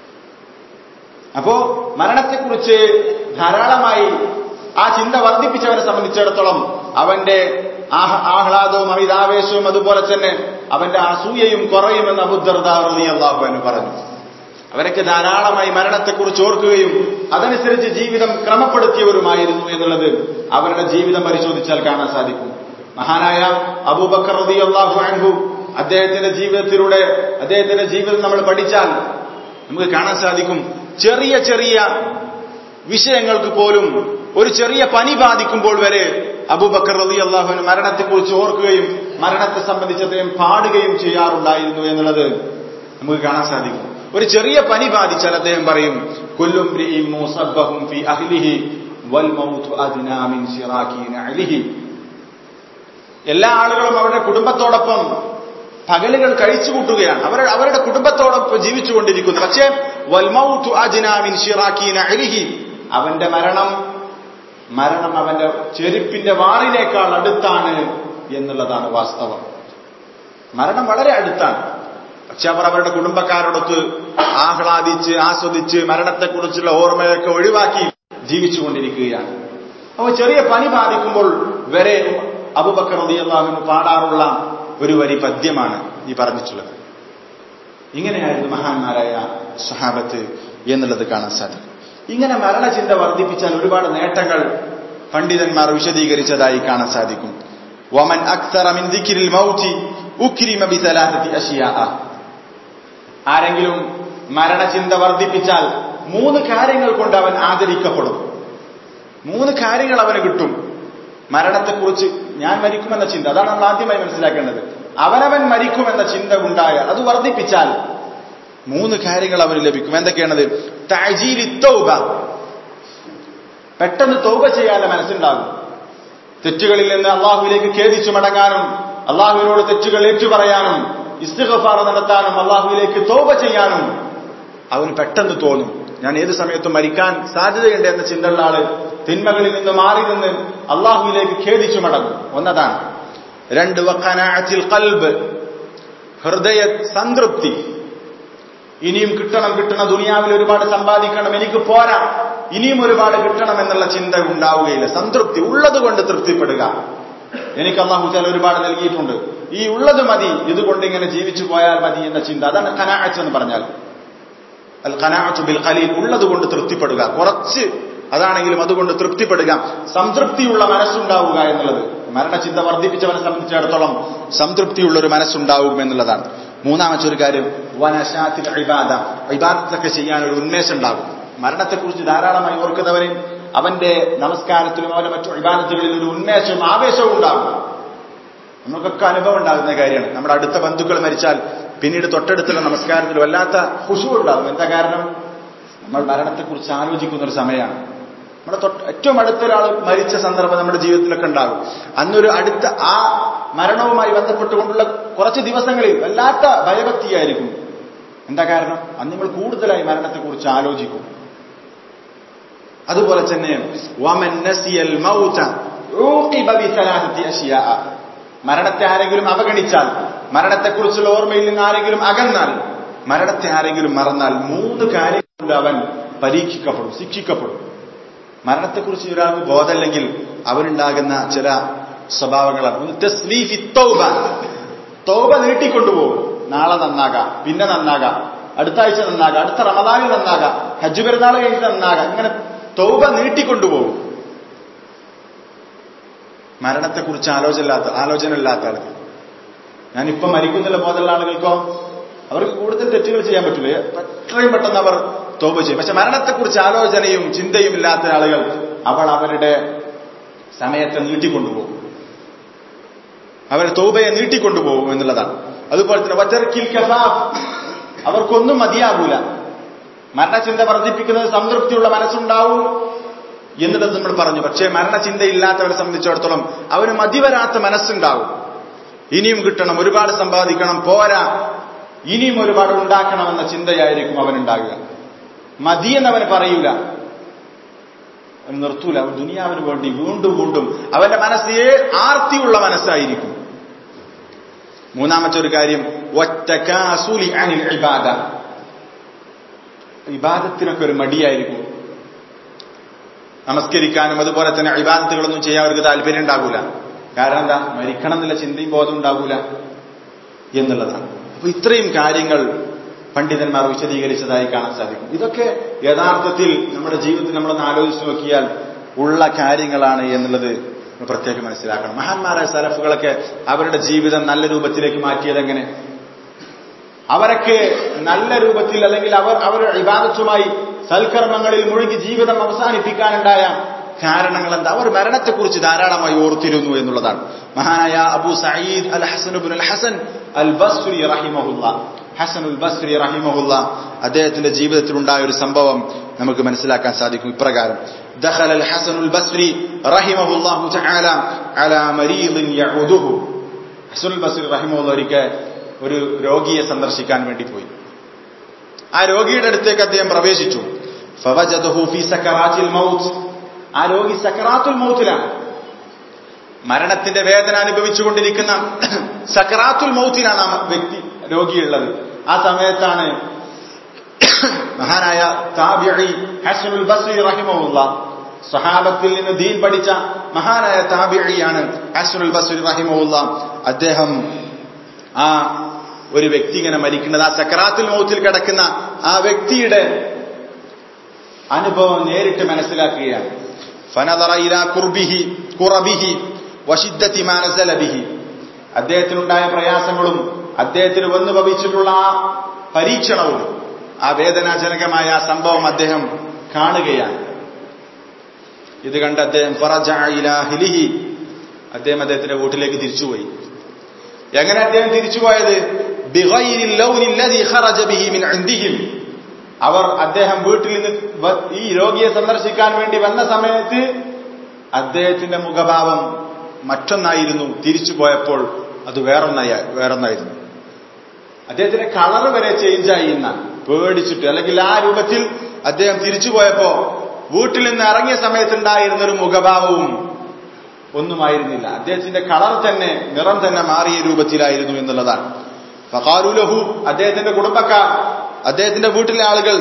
അപ്പോ മരണത്തെക്കുറിച്ച് ധാരാളമായി ആ ചിന്ത വർദ്ധിപ്പിച്ചവനെ സംബന്ധിച്ചിടത്തോളം അവന്റെ ആഹ്- ആഹ്ലാദവും അമിതാവേശവും അതുപോലെ തന്നെ അവന്റെ അസൂയയും കുറയുമെന്ന് അബുദ്ധർദാറി അള്ളാഹു എന്ന് പറഞ്ഞു അവരൊക്കെ ധാരാളമായി മരണത്തെക്കുറിച്ച് ഓർക്കുകയും അതനുസരിച്ച് ജീവിതം ക്രമപ്പെടുത്തിയവരുമായിരുന്നു എന്നുള്ളത് അവരുടെ ജീവിതം പരിശോധിച്ചാൽ കാണാൻ സാധിക്കും മഹാനായ അബൂബക്കർ റതി അള്ളാഹു അൻഹു അദ്ദേഹത്തിന്റെ ജീവിതത്തിലൂടെ അദ്ദേഹത്തിന്റെ ജീവിതം നമ്മൾ പഠിച്ചാൽ നമുക്ക് കാണാൻ സാധിക്കും ചെറിയ ചെറിയ വിഷയങ്ങൾക്ക് പോലും ഒരു ചെറിയ പനി ബാധിക്കുമ്പോൾ വരെ അബൂബക്കർ റതി അള്ളാഹുവിന് മരണത്തെക്കുറിച്ച് ഓർക്കുകയും മരണത്തെ സംബന്ധിച്ച് അദ്ദേഹം പാടുകയും ചെയ്യാറുണ്ടായിരുന്നു എന്നുള്ളത് നമുക്ക് കാണാൻ സാധിക്കും ഒരു ചെറിയ പനി ബാധിച്ചാൽ അദ്ദേഹം പറയും കൊല്ലും ഫി അഹ്ലിഹി വൽ മൗതു അദ്നാ മിൻ ശിറാക്കി നഅലിഹി എല്ലാ ആളുകളും അവരുടെ കുടുംബത്തോടൊപ്പം പകലുകൾ കഴിച്ചു കൂട്ടുകയാണ് അവർ അവരുടെ കുടുംബത്തോടൊപ്പം ജീവിച്ചുകൊണ്ടിരിക്കുന്നു പക്ഷേ വൽമൗതു അജ്നാ മിൻ ശിറാക്കി നഅലിഹി അവന്റെ മരണം മരണം അവന്റെ ചെരുപ്പിന്റെ വാറിനേക്കാൾ അടുത്താണ് എന്നുള്ളതാണ് വാസ്തവം മരണം വളരെ അടുത്താണ് പക്ഷെ അവർ അവരുടെ കുടുംബക്കാരോടൊത്ത് ആഹ്ലാദിച്ച് ആസ്വദിച്ച് മരണത്തെക്കുറിച്ചുള്ള ഓർമ്മയൊക്കെ ഒഴിവാക്കി ജീവിച്ചുകൊണ്ടിരിക്കുകയാണ് അപ്പോൾ ചെറിയ പനി ബാധിക്കുമ്പോൾ വരെ അബുബക്കർ റളിയല്ലാഹുവിന് പാടാറുള്ള ഒരു വരി പദ്യമാണ് ഈ പറഞ്ഞിട്ടുള്ളത് ഇങ്ങനെയായിരുന്നു മഹാന്മാരായ സഹാബത്ത് എന്നുള്ളത് കാണാൻ സാധിക്കും ഇങ്ങനെ മരണചിന്ത വർദ്ധിപ്പിച്ചാൽ ഒരുപാട് നേട്ടങ്ങൾ പണ്ഡിതന്മാർ വിശദീകരിച്ചതായി കാണാൻ സാധിക്കും വമൻ അക്സറ മിൻ ദിക്രിൽ മൗതി ഉക്രിമ ബിസലാസത്തി അഷിയാ ആരെങ്കിലും മരണചിന്ത വർദ്ധിപ്പിച്ചാൽ മൂന്ന് കാര്യങ്ങൾ കൊണ്ട് അവൻ ആദരിക്കപ്പെടും മൂന്ന് കാര്യങ്ങൾ അവന് കിട്ടും മരണത്തെക്കുറിച്ച് ഞാൻ മരിക്കുമെന്ന ചിന്ത അതാണ് നമ്മൾ ആദ്യമായി മനസ്സിലാക്കേണ്ടത് അവനവൻ മരിക്കുമെന്ന ചിന്ത ഉണ്ടായാൽ അത് വർദ്ധിപ്പിച്ചാൽ മൂന്ന് കാര്യങ്ങൾ അവന് ലഭിക്കും എന്തൊക്കെയാണത് തഅജീലി തൗബ പെട്ടെന്ന് തൗബ ചെയ്യാനുള്ള മനസ്സുണ്ടാകും തെറ്റുകളിൽ നിന്ന് അള്ളാഹുവിലേക്ക് ഖേദിച്ചു മടങ്ങാനും അള്ളാഹുവിനോട് തെറ്റുകൾ ഏറ്റുപറയാനും ഇസ്തിഗഫാർ നടത്താനും അള്ളാഹുവിലേക്ക് തൗബ ചെയ്യാനും അവന് പെട്ടെന്ന് തോന്നും ഞാൻ ഏത് സമയത്തും മരിക്കാൻ സാധ്യതയുണ്ട് എന്ന ചിന്തയുള്ള ആള് തിന്മകളിൽ നിന്ന് മാറി നിന്ന് അള്ളാഹുവിലേക്ക് ഖേദിച്ചു മടങ്ങും ഒന്നതാണ് രണ്ട് വഖനാഅത്തിൽ ഖൽബ് ഹൃദയ സംതൃപ്തി ഇനിയും കിട്ടണം കിട്ടണം ദുനിയാവിൽ ഒരുപാട് സമ്പാദിക്കണം എനിക്ക് പോരാ ഇനിയും ഒരുപാട് കിട്ടണം എന്നുള്ള ചിന്ത ഉണ്ടാവുകയില്ല സംതൃപ്തി ഉള്ളത് കൊണ്ട് തൃപ്തിപ്പെടുക എനിക്ക് അള്ളാഹു ചില ഒരുപാട് നൽകിയിട്ടുണ്ട് ഈ ഉള്ളത് മതി ഇതുകൊണ്ട് ഇങ്ങനെ ജീവിച്ചു പോയാൽ മതി എന്ന ചിന്ത അതാണ് ഖനാഅത്ത് എന്ന് പറഞ്ഞാൽ അൽ ഖനാഅത്തു ബിൽ ഖലീൽ ഉള്ളത് കൊണ്ട് തൃപ്തിപ്പെടുക കുറച്ച് അതാണെങ്കിലും അതുകൊണ്ട് തൃപ്തിപ്പെടുക സംതൃപ്തിയുള്ള മനസ്സുണ്ടാവുക എന്നുള്ളത് മരണചിന്ത വർദ്ധിപ്പിച്ചവനെ സംബന്ധിച്ചിടത്തോളം സംതൃപ്തിയുള്ള ഒരു മനസ്സുണ്ടാവും എന്നുള്ളതാണ് മൂന്നാമത്തെ ഒരു കാര്യം വനശാത്തിൽ ഇബാദ ഇബാദത്തൊക്കെ ചെയ്യാൻ ഒരു ഉന്മേഷം ഉണ്ടാകും മരണത്തെക്കുറിച്ച് ധാരാളമായി ഓർക്കുന്നവന് അവന്റെ നമസ്കാരത്തിലും അവന്റെ മറ്റു ഇബാദത്തുകളിൽ ഒരു ഉന്മേഷവും ആവേശവും ഉണ്ടാകും നമുക്കൊക്കെ അനുഭവം ഉണ്ടാകുന്ന കാര്യമാണ് നമ്മുടെ അടുത്ത ബന്ധുക്കൾ മരിച്ചാൽ പിന്നീട് തൊട്ടടുത്തുള്ള നമസ്കാരത്തിൽ വല്ലാത്ത ഹുഷു ഉണ്ടാകും എന്താ കാരണം നമ്മൾ മരണത്തെക്കുറിച്ച് ആലോചിക്കുന്ന ഒരു സമയമാണ് നമ്മുടെ തൊട്ട് ഏറ്റവും അടുത്ത ഒരാൾ മരിച്ച സന്ദർഭം നമ്മുടെ ജീവിതത്തിലൊക്കെ ഉണ്ടാകും അന്നൊരു അടുത്ത ആ മരണവുമായി ബന്ധപ്പെട്ടുകൊണ്ടുള്ള കുറച്ച് ദിവസങ്ങളിൽ വല്ലാത്ത ഭയഭക്തിയായിരിക്കും എന്താ കാരണം അന്ന് നമ്മൾ കൂടുതലായി മരണത്തെക്കുറിച്ച് ആലോചിക്കും അതുപോലെ തന്നെ വമൻ നസിയൽ മൗത ഊഖിബ ബിസലാസത്തി അഷിയാ മരണത്തെ ആരെങ്കിലും അവഗണിച്ചാൽ മരണത്തെക്കുറിച്ചുള്ള ഓർമ്മയിൽ നിന്ന് ആരെങ്കിലും അകന്നാൽ മരണത്തെ ആരെങ്കിലും മറന്നാൽ മൂന്ന് കാര്യങ്ങൾ കൊണ്ട് അവൻ പരീക്ഷിക്കപ്പെടും ശിക്ഷിക്കപ്പെടും മരണത്തെക്കുറിച്ച് ഒരാൾക്ക് ബോധമല്ലെങ്കിൽ അവനുണ്ടാകുന്ന ചില സ്വഭാവങ്ങളാണ് ഒന്ന് തസ്ലീഫി തൗബ തൗബ നീട്ടിക്കൊണ്ടുപോകും നാളെ നന്നാകാം പിന്നെ നന്നാകാം അടുത്ത ആഴ്ച നന്നാകാം അടുത്ത റമദാനിൽ നന്നാകാം ഹജ്ജ് പെരുന്നാൾ കഴിഞ്ഞ് നന്നാകാം ഇങ്ങനെ തൗബ നീട്ടിക്കൊണ്ടുപോകും മരണത്തെക്കുറിച്ച് ആലോചനയില്ലാത്ത ആലോചന ഇല്ലാത്ത ആൾക്ക് ഞാനിപ്പം മരിക്കുന്നില്ല ബോധമുള്ള ആളുകൾക്കോ അവർക്ക് കൂടുതൽ തെറ്റുകൾ ചെയ്യാൻ പറ്റില്ല എത്രയും പെട്ടെന്ന് അവർ തോപ ചെയ്യും പക്ഷെ മരണത്തെക്കുറിച്ച് ആലോചനയും ചിന്തയും ഇല്ലാത്ത ആളുകൾ അവൾ അവരുടെ സമയത്തെ നീട്ടിക്കൊണ്ടുപോകും അവർ തോബയെ നീട്ടിക്കൊണ്ടുപോകും എന്നുള്ളതാണ് അതുപോലെ തന്നെ വറ്റർക്കിൽ കസാഫ് അവർക്കൊന്നും മതിയാകൂല മരണചിന്ത വർദ്ധിപ്പിക്കുന്നത് സംതൃപ്തിയുള്ള മനസ്സുണ്ടാവും എന്നുള്ളത് നമ്മൾ പറഞ്ഞു പക്ഷേ മരണചിന്ത ഇല്ലാത്തവരെ സംബന്ധിച്ചിടത്തോളം അവന് മതിവരാത്ത മനസ്സുണ്ടാവും ഇനിയും കിട്ടണം ഒരുപാട് സമ്പാദിക്കണം പോരാ ഇനിയും ഒരുപാട് ഉണ്ടാക്കണമെന്ന ചിന്തയായിരിക്കും അവനുണ്ടാകുക മതിയെന്നവന് പറയൂല അവൻ നിർത്തൂല അവൻ ദുനിയാവിന് വേണ്ടി വീണ്ടും വീണ്ടും അവന്റെ മനസ്സ് ആർത്തിയുള്ള മനസ്സായിരിക്കും മൂന്നാമത്തെ ഒരു കാര്യം ഒറ്റക്കാസുലി അനിൽ ഇബാദ ഇബാദത്തിനൊക്കെ ഒരു മടിയായിരിക്കും നമസ്കരിക്കാനും അതുപോലെ തന്നെ ഇബാദത്തുകളൊന്നും ചെയ്യാൻ അവർക്ക് താല്പര്യം ഉണ്ടാകൂല കാരണം എന്താ മരിക്കണം എന്നുള്ള ചിന്തയും ബോധം ഉണ്ടാകൂല എന്നുള്ളതാണ് അപ്പൊ ഇത്രയും കാര്യങ്ങൾ പണ്ഡിതന്മാർ വിശദീകരിച്ചതായി കാണാൻ സാധിക്കും ഇതൊക്കെ യഥാർത്ഥത്തിൽ നമ്മുടെ ജീവിതത്തിൽ നമ്മളൊന്ന് ആലോചിച്ച് നോക്കിയാൽ ഉള്ള കാര്യങ്ങളാണ് എന്നുള്ളത് പ്രത്യേകം മനസ്സിലാക്കണം മഹാന്മാരായ സലഫുകളൊക്കെ അവരുടെ ജീവിതം നല്ല രൂപത്തിലേക്ക് മാറ്റിയത് എങ്ങനെ അവരൊക്കെ നല്ല രൂപത്തിൽ അല്ലെങ്കിൽ അവർ അവരുടെ ഇബാദത്തുമായി സൽക്കർമ്മങ്ങളിൽ മുഴുകി ജീവിതം അവസാനിപ്പിക്കാനുണ്ടായ കാരണങ്ങൾ എന്താ അവർ മരണത്തെക്കുറിച്ച് ധാരാളമായി ഓർത്തിരുന്നു എന്നുള്ളതാണ് മഹാനായ അബു സയ്യിദ് അൽ ഹസൻ അൽ ഹസൻ അൽ ബസ്രി റഹിമഹുല്ല ഹസൻ ഉൽ ബസ്രി റഹിമഹുല്ല അദ്ദേഹത്തിന്റെ ജീവിതത്തിൽ ഉണ്ടായ ഒരു സംഭവം നമുക്ക് മനസ്സിലാക്കാൻ സാധിക്കും ഇപ്രകാരം دخل الحسن البصري رحمه الله تعالى على مريض يعوده ഹസൻ ഉൽ ബസ്രി റഹിമഹുല്ല ഒരിക്കൽ ഒരു രോഗിയെ സന്ദർശിക്കാൻ വേണ്ടി പോയി ആ രോഗിയുടെ അടുത്തേക്ക് അദ്ദേഹം പ്രവേശിച്ചു ഫവജദഹു ഫീ സക്കറാത്തിൽ മൗത്ത് ആ രോഗി സക്കറാത്തുൽ മൗത്തിലാണ് മരണത്തിന്റെ വേദന അനുഭവിച്ചുകൊണ്ടിരിക്കുന്ന സക്കറാത്തുൽ മൗത്തിലാണ് ആ വ്യക്തി രോഗിയുള്ളത് ആ സമയത്താണ് മഹാനായ താബിഇ ഹസനുൽ ബസ്രി റഹിമഹുല്ല സഹാബത്തിൽ നിന്ന് ദീൻ പഠിച്ച മഹാനായ താബിഇയാണ് ഹസനുൽ ബസ്രി റഹിമഹുല്ല അദ്ദേഹം ആ ഒരു വ്യക്തി ഇങ്ങനെ മരിക്കുന്നത് ആ സക്കറാത്തുൽ മൗത്തിൽ കിടക്കുന്ന ആ വ്യക്തിയുടെ അനുഭവം നേരിട്ട് മനസ്സിലാക്കുകയാണ് ഫനദറ ഇലാ കുർബിഹി കുറബിഹി വശിദ്ദത്തി മാനസല ബിഹി അദ്ദേഹത്തിനുണ്ടായ പ്രയാസങ്ങളും അദ്ദേഹത്തിന് വന്നു ഭവിച്ചിട്ടുള്ള ആ പരീക്ഷണവും ആ വേദനാജനകമായ ആ സംഭവം അദ്ദേഹം കാണുകയാണ് ഇത് കണ്ട് അദ്ദേഹം ഫറജ ഇലാ ഹിലിഹി അദ്ദേഹം അദ്ദേഹത്തിന്റെ വീട്ടിലേക്ക് തിരിച്ചുപോയി എങ്ങനെ അദ്ദേഹം തിരിച്ചുപോയത് ബിഗൈരിൽ ലൗനിൽ ലദി ഖറജ ബിഹി മിൻ ഇൻദിഹിം അവർ അദ്ദേഹം വീട്ടിൽ നിന്ന് ഈ രോഗിയെ സന്ദർശിക്കാൻ വേണ്ടി വന്ന സമയത്ത് അദ്ദേഹത്തിന്റെ മുഖഭാവം മറ്റൊന്നായിരുന്നു തിരിച്ചു പോയപ്പോൾ അത് വേറൊന്നായി വേറൊന്നായിരുന്നു അദ്ദേഹത്തിന്റെ കളർ വരെ ചേഞ്ചായി എന്ന പേടിച്ചിട്ട് അല്ലെങ്കിൽ ആ രൂപത്തിൽ അദ്ദേഹം തിരിച്ചു പോയപ്പോ വീട്ടിൽ നിന്ന് ഇറങ്ങിയ സമയത്തുണ്ടായിരുന്ന ഒരു മുഖഭാവവും ഒന്നുമായിരുന്നില്ല അദ്ദേഹത്തിന്റെ കളർ തന്നെ നിറം തന്നെ മാറിയ രൂപത്തിലായിരുന്നു എന്നുള്ളതാണ് ഫഖാലുലഹു അദ്ദേഹത്തിന്റെ കുടുംബക്കാർ അദ്ദേഹത്തിന്റെ വീട്ടിലെ ആളുകൾ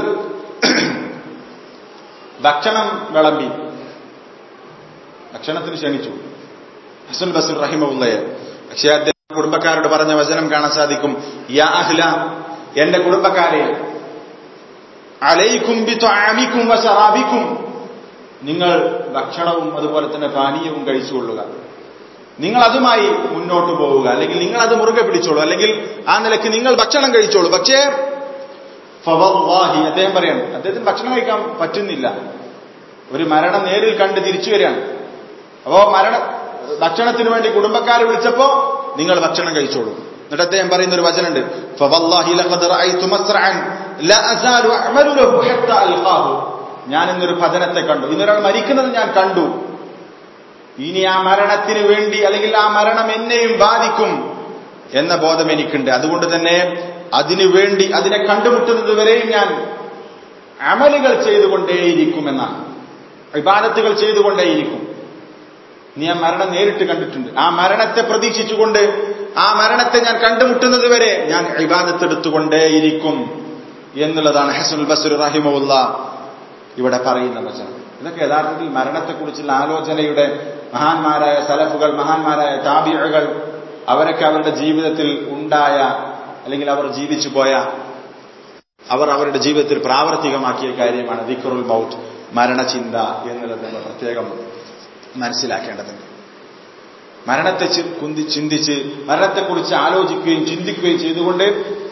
ഭക്ഷണം വിളമ്പി ഭക്ഷണത്തിന് ക്ഷണിച്ചു ഹസൻ ബസുർ റഹിമുള്ളയെ പക്ഷേ അദ്ദേഹം കുടുംബക്കാരോട് പറഞ്ഞ വചനം കാണാൻ സാധിക്കും യാ അഹ്ല എന്റെ കുടുംബക്കാരെ അലൈക്കും ബിത്വാമിക്കും വശറാബിക്കും നിങ്ങൾ ഭക്ഷണവും അതുപോലെ തന്നെ പാനീയവും കഴിച്ചുകൊള്ളുക നിങ്ങൾ അതുമായി മുന്നോട്ട് പോവുക അല്ലെങ്കിൽ നിങ്ങൾ അത് മുറുകെ പിടിച്ചോളൂ അല്ലെങ്കിൽ ആ നിലയ്ക്ക് നിങ്ങൾ ഭക്ഷണം കഴിച്ചോളൂ പക്ഷേ ഫവല്ലാഹി അദ്ദേഹം പറയാണ് അദ്ദേഹത്തിന് ഭക്ഷണം കഴിക്കാൻ പറ്റുന്നില്ല ഒരു മരണം നേരിൽ കണ്ട് തിരിച്ചു വരികയാണ് അപ്പോ മരണ ഭക്ഷണത്തിന് വേണ്ടി കുടുംബക്കാരെ വിളിച്ചപ്പോ നിങ്ങൾ ഭക്ഷണം കഴിച്ചോളൂ എന്നിട്ട് അദ്ദേഹം പറയുന്ന ഒരു വചനുണ്ട് ഫവല്ലാഹി ലഖദ് റഅയ്തു മസ്റഅൻ ലാ അസാലു അഅമലു ലഹു ഹത്താ അൽഖാഹു ഞാൻ ഇന്നൊരു ഭജനത്തെ കണ്ടു ഇന്നൊരാൾ മരിക്കുന്നത് ഞാൻ കണ്ടു ഇനി ആ മരണത്തിന് വേണ്ടി അല്ലെങ്കിൽ ആ മരണം എന്നെയും ബാധിക്കും എന്ന ബോധം എനിക്കുണ്ട് അതുകൊണ്ട് തന്നെ അതിനു വേണ്ടി അതിനെ കണ്ടുമുട്ടുന്നത് വരെയും ഞാൻ അമലുകൾ ചെയ്തുകൊണ്ടേയിരിക്കുമെന്നാണ് വിവാദത്തുകൾ ചെയ്തുകൊണ്ടേയിരിക്കും നീ ആ മരണം നേരിട്ട് കണ്ടിട്ടുണ്ട് ആ മരണത്തെ പ്രതീക്ഷിച്ചുകൊണ്ട് ആ മരണത്തെ ഞാൻ കണ്ടുമുട്ടുന്നത് വരെ ഞാൻ ഇബാദത്തെടുത്തുകൊണ്ടേയിരിക്കും എന്നുള്ളതാണ് ഹസനുൽ ബസുർ റഹിമുല്ല ഇവിടെ പറയുന്ന വചനം ഇതൊക്കെ യഥാർത്ഥത്തിൽ മരണത്തെക്കുറിച്ചുള്ള ആലോചനയുടെ മഹാന്മാരായ സലഫുകൾ മഹാന്മാരായ താബിഴകൾ അവരൊക്കെ അവരുടെ ജീവിതത്തിൽ ഉണ്ടായ അല്ലെങ്കിൽ അവർ ജീവിച്ചു പോയ അവർ അവരുടെ ജീവിതത്തിൽ പ്രാവർത്തികമാക്കിയ കാര്യമാണ് ദിക്കറുൽ മൗത്ത് മരണചിന്ത എന്നുള്ളത് നമ്മൾ പ്രത്യേകം മനസ്സിലാക്കേണ്ടതുണ്ട് മരണത്തെ കുന്തി ചിന്തിച്ച് മരണത്തെക്കുറിച്ച് ആലോചിക്കുകയും ചിന്തിക്കുകയും ചെയ്തുകൊണ്ട്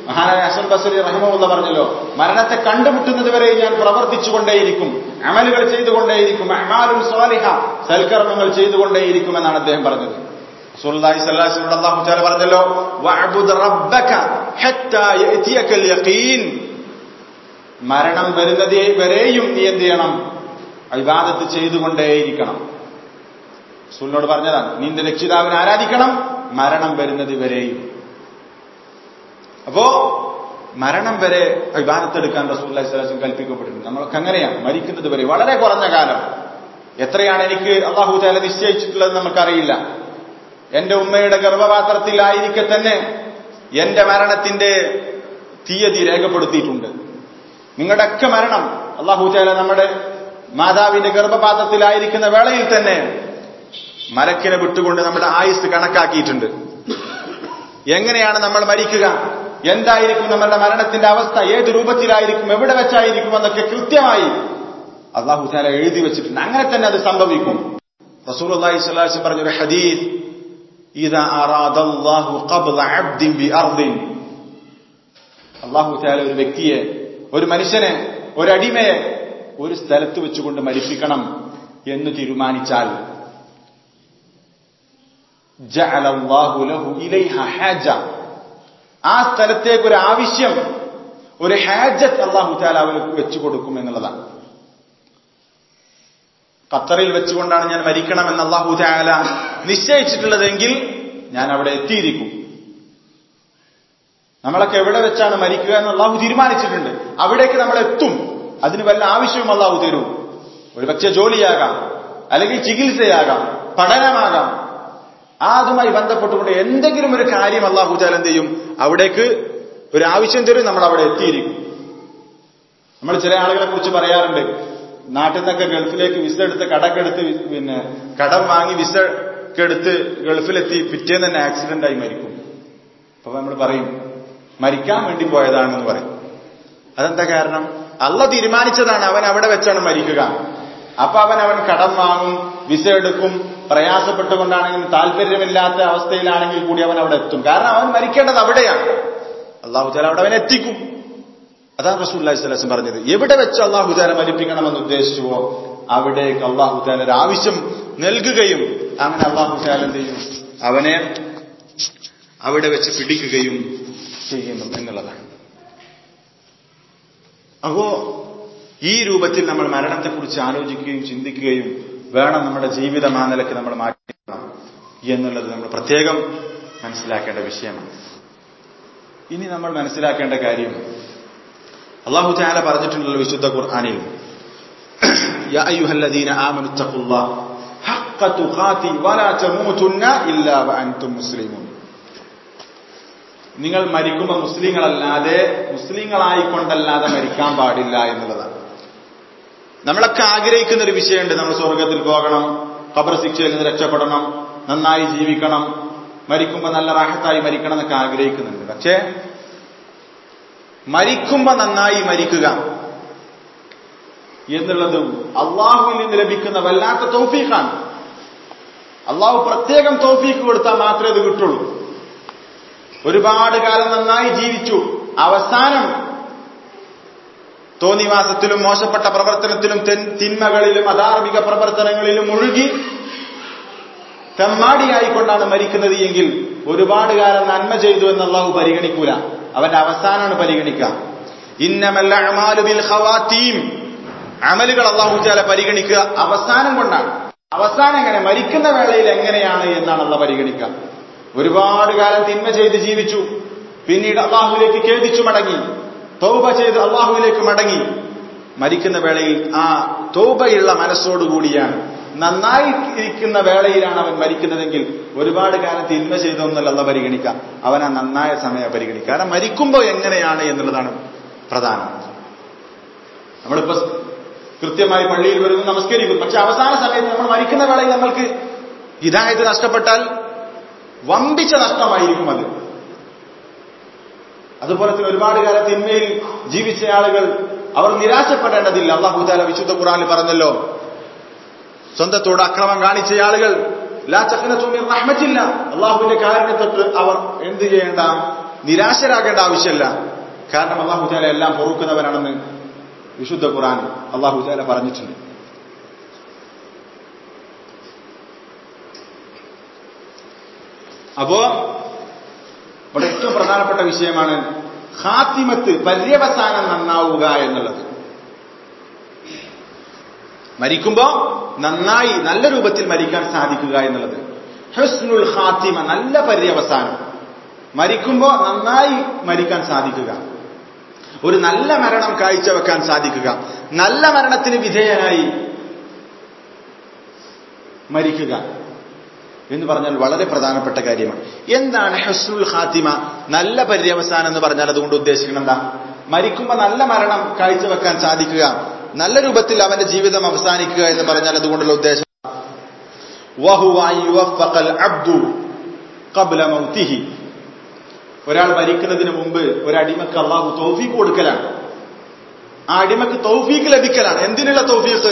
മഹാനായ അസൽ ബസരി റഹിമുള്ള പറഞ്ഞല്ലോ മരണത്തെ കണ്ടുമുട്ടുന്നത് വരെ ഞാൻ പ്രവർത്തിച്ചുകൊണ്ടേയിരിക്കും അമലുകൾ ചെയ്തുകൊണ്ടേയിരിക്കും അമാലും സ്വാലിഹ സൽക്കർമ്മങ്ങൾ ചെയ്തുകൊണ്ടേയിരിക്കും എന്നാണ് അദ്ദേഹം പറഞ്ഞത് റസൂലുള്ളാഹി സ്വല്ലല്ലാഹു അലൈഹി വസല്ലം അല്ലാഹു തആല പറഞ്ഞല്ലോ വഅബ്ദുദ് റബ്ബക ഹത്താ യഅതിയകൽ യഖീൻ മരണം വരുന്നതേ വരെയും നീ എന്ത് ചെയ്യണം ഇബാദത്ത് ചെയ്തുകൊണ്ടേയിരിക്കണം റസൂലിനോട് പറഞ്ഞതാണ് നീ നിന്റെ രക്ഷിതാവിനെ ആരാധിക്കണം മരണം വരുന്നത് വരെയും അപ്പോ മരണം വരെ വിവാദത്തെടുക്കാൻ റസൂല്ലി സ്വലാസം കൽപ്പിക്കപ്പെട്ടിട്ടുണ്ട് നമ്മൾക്ക് അങ്ങനെയാണ് മരിക്കുന്നത് വരെ വളരെ കുറഞ്ഞ കാലം എത്രയാണ് എനിക്ക് അള്ളാഹു താല നിശ്ചയിച്ചിട്ടുള്ളത് നമുക്കറിയില്ല എന്റെ ഉമ്മയുടെ ഗർഭപാത്രത്തിലായിരിക്കെ തന്നെ എന്റെ മരണത്തിന്റെ തീയതി രേഖപ്പെടുത്തിയിട്ടുണ്ട് നിങ്ങളുടെയൊക്കെ മരണം അള്ളാഹു താല നമ്മുടെ മാതാവിന്റെ ഗർഭപാത്രത്തിലായിരിക്കുന്ന വേളയിൽ തന്നെ മലക്കിനെ വിട്ടുകൊണ്ട് നമ്മുടെ ആയുസ് കണക്കാക്കിയിട്ടുണ്ട് എങ്ങനെയാണ് നമ്മൾ മരിക്കുക എന്തായിരിക്കും നമ്മളുടെ മരണത്തിന്റെ അവസ്ഥ ഏത് രൂപത്തിലായിരിക്കും എവിടെ വെച്ചായിരിക്കും എന്നൊക്കെ കൃത്യമായി അള്ളാഹു താല എഴുതി വെച്ചിട്ടുണ്ട് അങ്ങനെ തന്നെ അത് സംഭവിക്കും റസൂൽ അള്ളാഹി സ്വലാസ് പറഞ്ഞൊരു ഹദീസ് إذا أراد الله قبض عبد بأرض അള്ളാഹു താല ഒരു വ്യക്തിയെ ഒരു മനുഷ്യനെ ഒരു അടിമയെ ഒരു സ്ഥലത്ത് വെച്ചുകൊണ്ട് മരിപ്പിക്കണം എന്ന് തീരുമാനിച്ചാൽ ജഅലല്ലാഹു ലഹു ഇലൈഹ ഹാജ ആ സ്ഥലത്തേക്ക് ഒരു ആവശ്യം ഒരു ഹാജത്ത് അള്ളാഹു താല അവർക്ക് വെച്ചു കൊടുക്കും എന്നുള്ളതാണ് ഖത്തറിൽ വെച്ചുകൊണ്ടാണ് ഞാൻ മരിക്കണമെന്ന് അള്ളാഹു താല നിശ്ചയിച്ചിട്ടുള്ളതെങ്കിൽ ഞാൻ അവിടെ എത്തിയിരിക്കും നമ്മളൊക്കെ എവിടെ വെച്ചാണ് മരിക്കുക എന്ന് അള്ളാഹു തീരുമാനിച്ചിട്ടുണ്ട് അവിടേക്ക് നമ്മൾ എത്തും അതിന് വല്ല ആവശ്യവും അള്ളാഹു തരും ഒരുപക്ഷെ ജോലിയാകാം അല്ലെങ്കിൽ ചികിത്സയാകാം പഠനമാകാം ആ അതുമായി ബന്ധപ്പെട്ടുകൊണ്ട് എന്തെങ്കിലും ഒരു കാര്യം അള്ളാഹു താല എന്ത് ചെയ്യും അവിടേക്ക് ഒരു ആവശ്യം തരും നമ്മൾ അവിടെ എത്തിയിരിക്കും നമ്മൾ ചില ആളുകളെ കുറിച്ച് പറയാറുണ്ട് നാട്ടിൽ നിന്നൊക്കെ ഗൾഫിലേക്ക് വിസ എടുത്ത് കടക്കെടുത്ത് പിന്നെ കടം വാങ്ങി വിസ എടുത്ത് ഗൾഫിലെത്തി പിറ്റേന്ന് തന്നെ ആക്സിഡന്റ് ആയി മരിക്കും അപ്പൊ നമ്മൾ പറയും മരിക്കാൻ വേണ്ടി പോയതാണെന്ന് പറയും അതെന്താ കാരണം അള്ള തീരുമാനിച്ചതാണ് അവൻ അവിടെ വെച്ചാണ് മരിക്കുക അപ്പൊ അവൻ അവൻ കടം വാങ്ങും വിസ എടുക്കും പ്രയാസപ്പെട്ടുകൊണ്ടാണെങ്കിലും താല്പര്യമില്ലാത്ത അവസ്ഥയിലാണെങ്കിൽ കൂടി അവൻ അവിടെ എത്തും കാരണം അവൻ മരിക്കേണ്ടത് അവിടെയാണ് അള്ളാഹു താല അവിടെ അവൻ എത്തിക്കും അതാണ് റസൂല്ലി സ്വലം പറഞ്ഞത് എവിടെ വെച്ച് അള്ളാഹു താല മരിപ്പിക്കണമെന്ന് ഉദ്ദേശിച്ചുവോ അവിടേക്ക് അള്ളാഹു താല ഒരു ആവശ്യം നൽകുകയും അങ്ങനെ അള്ളാഹു താല എന്ത് ചെയ്യും അവനെ അവിടെ വെച്ച് പിടിക്കുകയും ചെയ്യുന്നു എന്നുള്ളതാണ് അപ്പോ ഈ രൂപത്തിൽ നമ്മൾ മരണത്തെക്കുറിച്ച് ആലോചിക്കുകയും ചിന്തിക്കുകയും വേണം നമ്മുടെ ജീവിതം ആ നിലയ്ക്ക് നമ്മൾ മാറ്റിക്കണം എന്നുള്ളത് നമ്മൾ പ്രത്യേകം മനസ്സിലാക്കേണ്ട വിഷയമാണ് ഇനി നമ്മൾ മനസ്സിലാക്കേണ്ട കാര്യം അള്ളാഹു ചാല പറഞ്ഞിട്ടുണ്ടല്ലോ വിശുദ്ധ ഖുർആാനിൽ يا أيها الذين آمنوا اتقوا الله حق تقاته ولا تموتن إلا وأنتم مسلمون നിങ്ങൾ മരിക്കുമ്പോൾ മുസ്ലിങ്ങളല്ലാതെ മുസ്ലിങ്ങളായിക്കൊണ്ടല്ലാതെ മരിക്കാൻ പാടില്ല എന്നുള്ളതാണ് നമ്മളൊക്കെ ആഗ്രഹിക്കുന്ന ഒരു വിഷയമുണ്ട് നമ്മൾ സ്വർഗത്തിൽ പോകണം ഖബർ ശിക്ഷയിൽ നിന്ന് രക്ഷപ്പെടണം നന്നായി ജീവിക്കണം മരിക്കുമ്പോൾ നല്ല റാഹത്തായി മരിക്കണം എന്നൊക്കെ ആഗ്രഹിക്കുന്നുണ്ട് പക്ഷേ മരിക്കുമ്പോ നന്നായി മരിക്കുക എന്നുള്ളതും അള്ളാഹുവിൽ നിന്ന് ലഭിക്കുന്ന വല്ലാത്ത തൗഫീഖാണ് അള്ളാഹു പ്രത്യേകം തൗഫീഖ് കൊടുത്താൽ മാത്രമേ ഇത് കിട്ടുള്ളൂ ഒരുപാട് കാലം നന്നായി ജീവിച്ചു അവസാനം തോന്നിവാസത്തിലും മോശപ്പെട്ട പ്രവർത്തനത്തിലും തിന്മകളിലും അധാർമിക പ്രവർത്തനങ്ങളിലും മുഴുകി തെമ്മാടിയായിക്കൊണ്ടാണ് മരിക്കുന്നത് എങ്കിൽ ഒരുപാട് കാലം നന്മ ചെയ്തു എന്ന് അള്ളാഹു പരിഗണിക്കൂല അവന്റെ അവസാനമാണ് പരിഗണിക്കുക ഇന്നമല്ല അമാലുബിൽ ഖവാത്തീം അമലുകൾ അള്ളാഹു ചാല പരിഗണിക്കുക അവസാനം കൊണ്ടാണ് അവസാനം എങ്ങനെ മരിക്കുന്ന വേളയിൽ എങ്ങനെയാണ് എന്നാണ് അള്ള പരിഗണിക്കുക ഒരുപാട് കാലം തിന്മ ചെയ്ത് ജീവിച്ചു പിന്നീട് അള്ളാഹുലേക്ക് ഖേദിച്ചു മടങ്ങി തൗബ ചെയ്ത് അള്ളാഹുവിലേക്ക് മടങ്ങി മരിക്കുന്ന വേളയിൽ ആ തൗബയുള്ള മനസ്സോടുകൂടിയാണ് നന്നായി ഇരിക്കുന്ന വേളയിലാണ് അവൻ മരിക്കുന്നതെങ്കിൽ ഒരുപാട് കാലം തിന്മ ചെയ്തൊന്നല്ല അല്ല പരിഗണിക്കാം അവൻ ആ നന്നായ സമയം പരിഗണിക്കുക കാരണം മരിക്കുമ്പോൾ എങ്ങനെയാണ് എന്നുള്ളതാണ് പ്രധാനം നമ്മളിപ്പോ കൃത്യമായി പള്ളിയിൽ വരുന്നു നമസ്കരിക്കുന്നു പക്ഷെ അവസാന സമയത്ത് നമ്മൾ മരിക്കുന്ന വേളയിൽ നമ്മൾക്ക് ഹിതായത് നഷ്ടപ്പെട്ടാൽ വമ്പിച്ച നഷ്ടമായിരിക്കും അത് അതുപോലെ തന്നെ ഒരുപാട് കാലം തിന്മയിൽ ജീവിച്ച ആളുകൾ അവർ നിരാശപ്പെടേണ്ടതില്ല അള്ളാഹുദാല വിശുദ്ധ ഖുറാനിൽ പറഞ്ഞല്ലോ സ്വന്തത്തോട് അക്രമം കാണിച്ച ആളുകൾ ലാ ചക്കനത്തുമിൽ റഹ്മത്തില്ല അള്ളാഹുവിന്റെ കാരണത്തൊട്ട് അവർ എന്ത് ചെയ്യേണ്ട നിരാശരാകേണ്ട ആവശ്യമില്ല കാരണം അള്ളാഹു താല എല്ലാം പൊറുക്കുന്നവനാണെന്ന് വിശുദ്ധ ഖുറാൻ അള്ളാഹു താല പറഞ്ഞിട്ടുണ്ട് അപ്പോ ഇവിടെ ഏറ്റവും പ്രധാനപ്പെട്ട വിഷയമാണ് ഹാത്തിമത്ത് പര്യവസാനം നന്നാവുക എന്നുള്ളത് മരിക്കുമ്പോ നന്നായി നല്ല രൂപത്തിൽ മരിക്കാൻ സാധിക്കുക എന്നുള്ളത് ഹസ്നുൽ ഹാത്തിമ നല്ല പര്യവസാനം മരിക്കുമ്പോ നന്നായി മരിക്കാൻ സാധിക്കുക ഒരു നല്ല മരണം കാഴ്ചവെക്കാൻ സാധിക്കുക നല്ല മരണത്തിന് വിധേയനായി മരിക്കുക എന്ന് പറഞ്ഞാൽ വളരെ പ്രധാനപ്പെട്ട കാര്യമാണ് എന്താണ് ഹസ്നുൽ ഖാത്തിമ നല്ല പര്യവസാനം എന്ന് പറഞ്ഞാൽ അതുകൊണ്ട് ഉദ്ദേശിക്കുന്നത് എന്താ മരിക്കുമ്പോ നല്ല മരണം കാഴ്ചവെക്കാൻ സാധിക്കുക നല്ല രൂപത്തിൽ അവന്റെ ജീവിതം അവസാനിക്കുക എന്ന് പറഞ്ഞാൽ അതുകൊണ്ടുള്ള ഉദ്ദേശം ഒരാൾ മരിക്കുന്നതിന് മുമ്പ് ഒരടിമക്ക് അള്ളാഹു തൗഫീഖ് കൊടുക്കലാണ് ആ അടിമക്ക് തൗഫീഖ് ലഭിക്കലാണ് എന്തിനുള്ള തൗഫീഖ്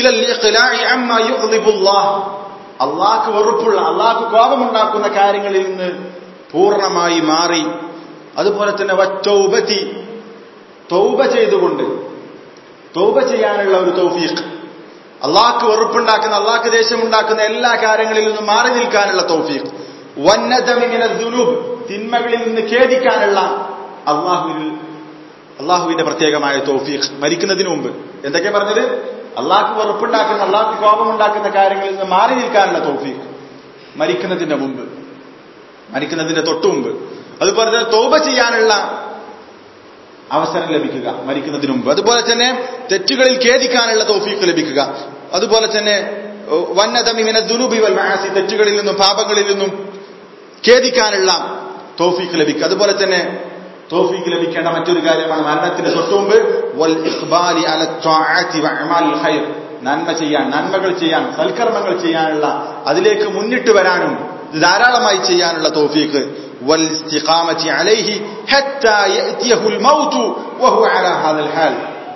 അള്ളാഹ്ക്ക് വെറുപ്പുള്ള അള്ളാഹ്ക്ക് കോപമുണ്ടാക്കുന്ന കാര്യങ്ങളിൽ നിന്ന് പൂർണ്ണമായി മാറി അതുപോലെ തന്നെ വറ്റൗബത്തി തൗബ ചെയ്തുകൊണ്ട് തൗബ ചെയ്യാനുള്ള ഒരു തൗഫീഖ് അള്ളാഹ്ക്ക് വെറുപ്പുണ്ടാക്കുന്ന അള്ളാഹ്ക്ക് ദേഷ്യമുണ്ടാക്കുന്ന എല്ലാ കാര്യങ്ങളിൽ നിന്നും മാറി നിൽക്കാനുള്ള തൗഫീഖ് വന്നതമിങ്ങനെ ദുനൂബ് തിന്മകളിൽ നിന്ന് ഖേദിക്കാനുള്ള അള്ളാഹുവിൽ അള്ളാഹുവിന്റെ പ്രത്യേകമായ തൗഫീഖ് മരിക്കുന്നതിന് മുമ്പ് എന്തൊക്കെ പറഞ്ഞത് അള്ളാഹ്ക്ക് വെറുപ്പുണ്ടാക്കുന്ന അള്ളാഹ്ക്ക് കോപമുണ്ടാക്കുന്ന കാര്യങ്ങളിൽ നിന്ന് മാറി നിൽക്കാനുള്ള തൗഫീഖ് മരിക്കുന്നതിന്റെ മുമ്പ് മരിക്കുന്നതിന്റെ തൊട്ടു മുമ്പ് അതുപോലെ തന്നെ തോപ ചെയ്യാനുള്ള അവസരം ലഭിക്കുക മരിക്കുന്നതിന് മുമ്പ് അതുപോലെ തന്നെ തെറ്റുകളിൽ ഖേദിക്കാനുള്ള തൗഫീഖ് ലഭിക്കുക അതുപോലെ തന്നെ വന്നതമിമിന ദുനുബി വൽ മഹാസി തെറ്റുകളിൽ നിന്നും പാപങ്ങളിൽ നിന്നും ഖേദിക്കാനുള്ള തൗഫീഖ് ലഭിക്കുക അതുപോലെ തന്നെ തോഫീക്ക് ലഭിക്കേണ്ട മറ്റൊരു കാര്യമാണ് മരണത്തിന് തൊട്ടുമുമ്പ് വൽ ഇഖ്ബാലി അല ത്വാഅത്തി വഅമാലിൽ ഖൈർ നന്മ ചെയ്യാൻ നന്മകൾ ചെയ്യാൻ സൽക്കർമ്മങ്ങൾ ചെയ്യാനുള്ള അതിലേക്ക് മുന്നിട്ട് വരാനും ധാരാളമായി ചെയ്യാനുള്ള തോഫീക്ക് വൽ ഇസ്തിഖാമത്തി അലൈഹി ഹത്താ യഅതിയഹുൽ മൗതു വഹുവ അലാ ഹാദൽ ഹാൽ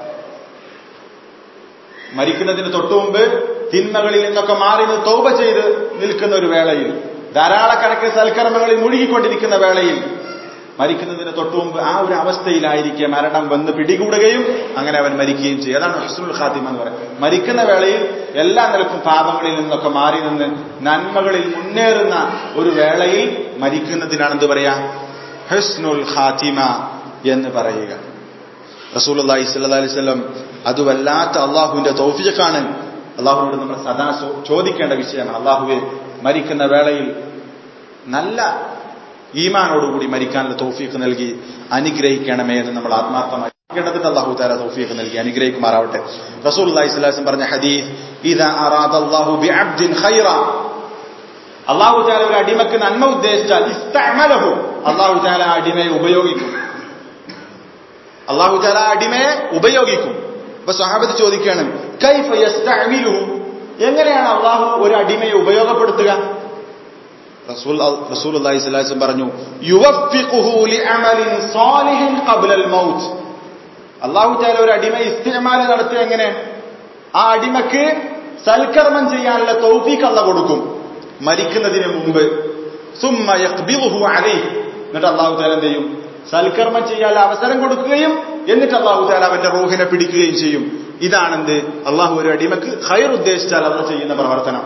മരിക്കുന്നതിന് തൊട്ടുമുമ്പ് തിന്മകളിൽ നിന്നൊക്കെ മാറി നിന്ന് തൗബ ചെയ്ത് നിൽക്കുന്ന ഒരു വേളയിൽ ധാരാളക്കണക്കിന് സൽക്കർമ്മങ്ങളിൽ മുഴുകിക്കൊണ്ടിരിക്കുന്ന വേളയിൽ മരിക്കുന്നതിന് തൊട്ടുമുമ്പ് ആ ഒരു അവസ്ഥയിലായിരിക്കെ മരണം വന്ന് പിടികൂടുകയും അങ്ങനെ അവൻ മരിക്കുകയും ചെയ്യും അതാണ് ഹസ്നുൽ ഖാത്തിമ എന്ന് പറയുന്നത് മരിക്കുന്ന വേളയിൽ എല്ലാ നിലക്കും പാപങ്ങളിൽ നിന്നൊക്കെ മാറി നിന്ന് നന്മകളിൽ മുന്നേറുന്ന ഒരു വേളയിൽ മരിക്കുന്നതിനാണ് എന്ത് പറയാ ഹസ്നുൽ ഖാത്തിമ എന്ന് പറയുക റസൂൽ അള്ളാഹി സ്വല്ലാ അലൈവല്ലം അത് വല്ലാത്ത അള്ളാഹുവിന്റെ തൗഫീഖാണ് അള്ളാഹുവിനോട് നമ്മൾ സദാ ചോദിക്കേണ്ട വിഷയമാണ് അള്ളാഹുവെ മരിക്കുന്ന വേളയിൽ നല്ല ഈമാനോടുകൂടി മരിക്കാനുള്ള തൗഫീഖ് നൽകി അനുഗ്രഹിക്കണമേ എന്ന് നമ്മൾ ആത്മാർത്ഥമായി കേണ്ടതിന് അള്ളാഹു താല തൗഫീഖ് നൽകി അനുഗ്രഹിക്കുമാറാവട്ടെ റസൂൽ അള്ളാഹിസ്ലാസം പറഞ്ഞ ഹദീസ് ഇതാ അറാദ അല്ലാഹു ബിഅബ്ദിൻ ഖൈറ അള്ളാഹു താല ഒരു അടിമക്ക് നന്മ ഉദ്ദേശിച്ചാൽ ഇസ്തഅമലഹു അള്ളാഹു താല അടിമയെ ഉപയോഗിക്കും അള്ളാഹു താല അടിമയെ ഉപയോഗിക്കും അപ്പൊ സഹാബത്ത് ചോദിക്കുകയാണ് കൈഫ യസ്തഅമിലുഹു എങ്ങനെയാണ് അള്ളാഹു ഒരു അടിമയെ ഉപയോഗപ്പെടുത്തുക റസൂൽ റസൂൽ അള്ളാഹി സ്വലാസം പറഞ്ഞു യുവഫിഖുഹു ലിഅമലിൻ സാലിഹിൻ ഖബ്ലൽ മൗത്ത് അള്ളാഹു താല ഒരു അടിമ ഇസ്തിമാല നടത്തുക എങ്ങനെ ആ അടിമക്ക് സൽക്കർമ്മം ചെയ്യാനുള്ള തൗഫീഖ് അല്ല കൊടുക്കും മരിക്കുന്നതിന് മുമ്പ് സുമ്മ യഖ്ബിദുഹു അലൈഹി എന്നിട്ട് അള്ളാഹു താല എന്ത് ചെയ്യും സൽക്കർമ്മം ചെയ്യാനുള്ള അവസരം കൊടുക്കുകയും എന്നിട്ട് അള്ളാഹു താല അവന്റെ റൂഹിനെ പിടിക്കുകയും ചെയ്യും ഇതാണെന്ത് അള്ളാഹു ഒരു അടിമക്ക് ഹൈർ ഉദ്ദേശിച്ചാൽ അള്ള ചെയ്യുന്ന പ്രവർത്തനം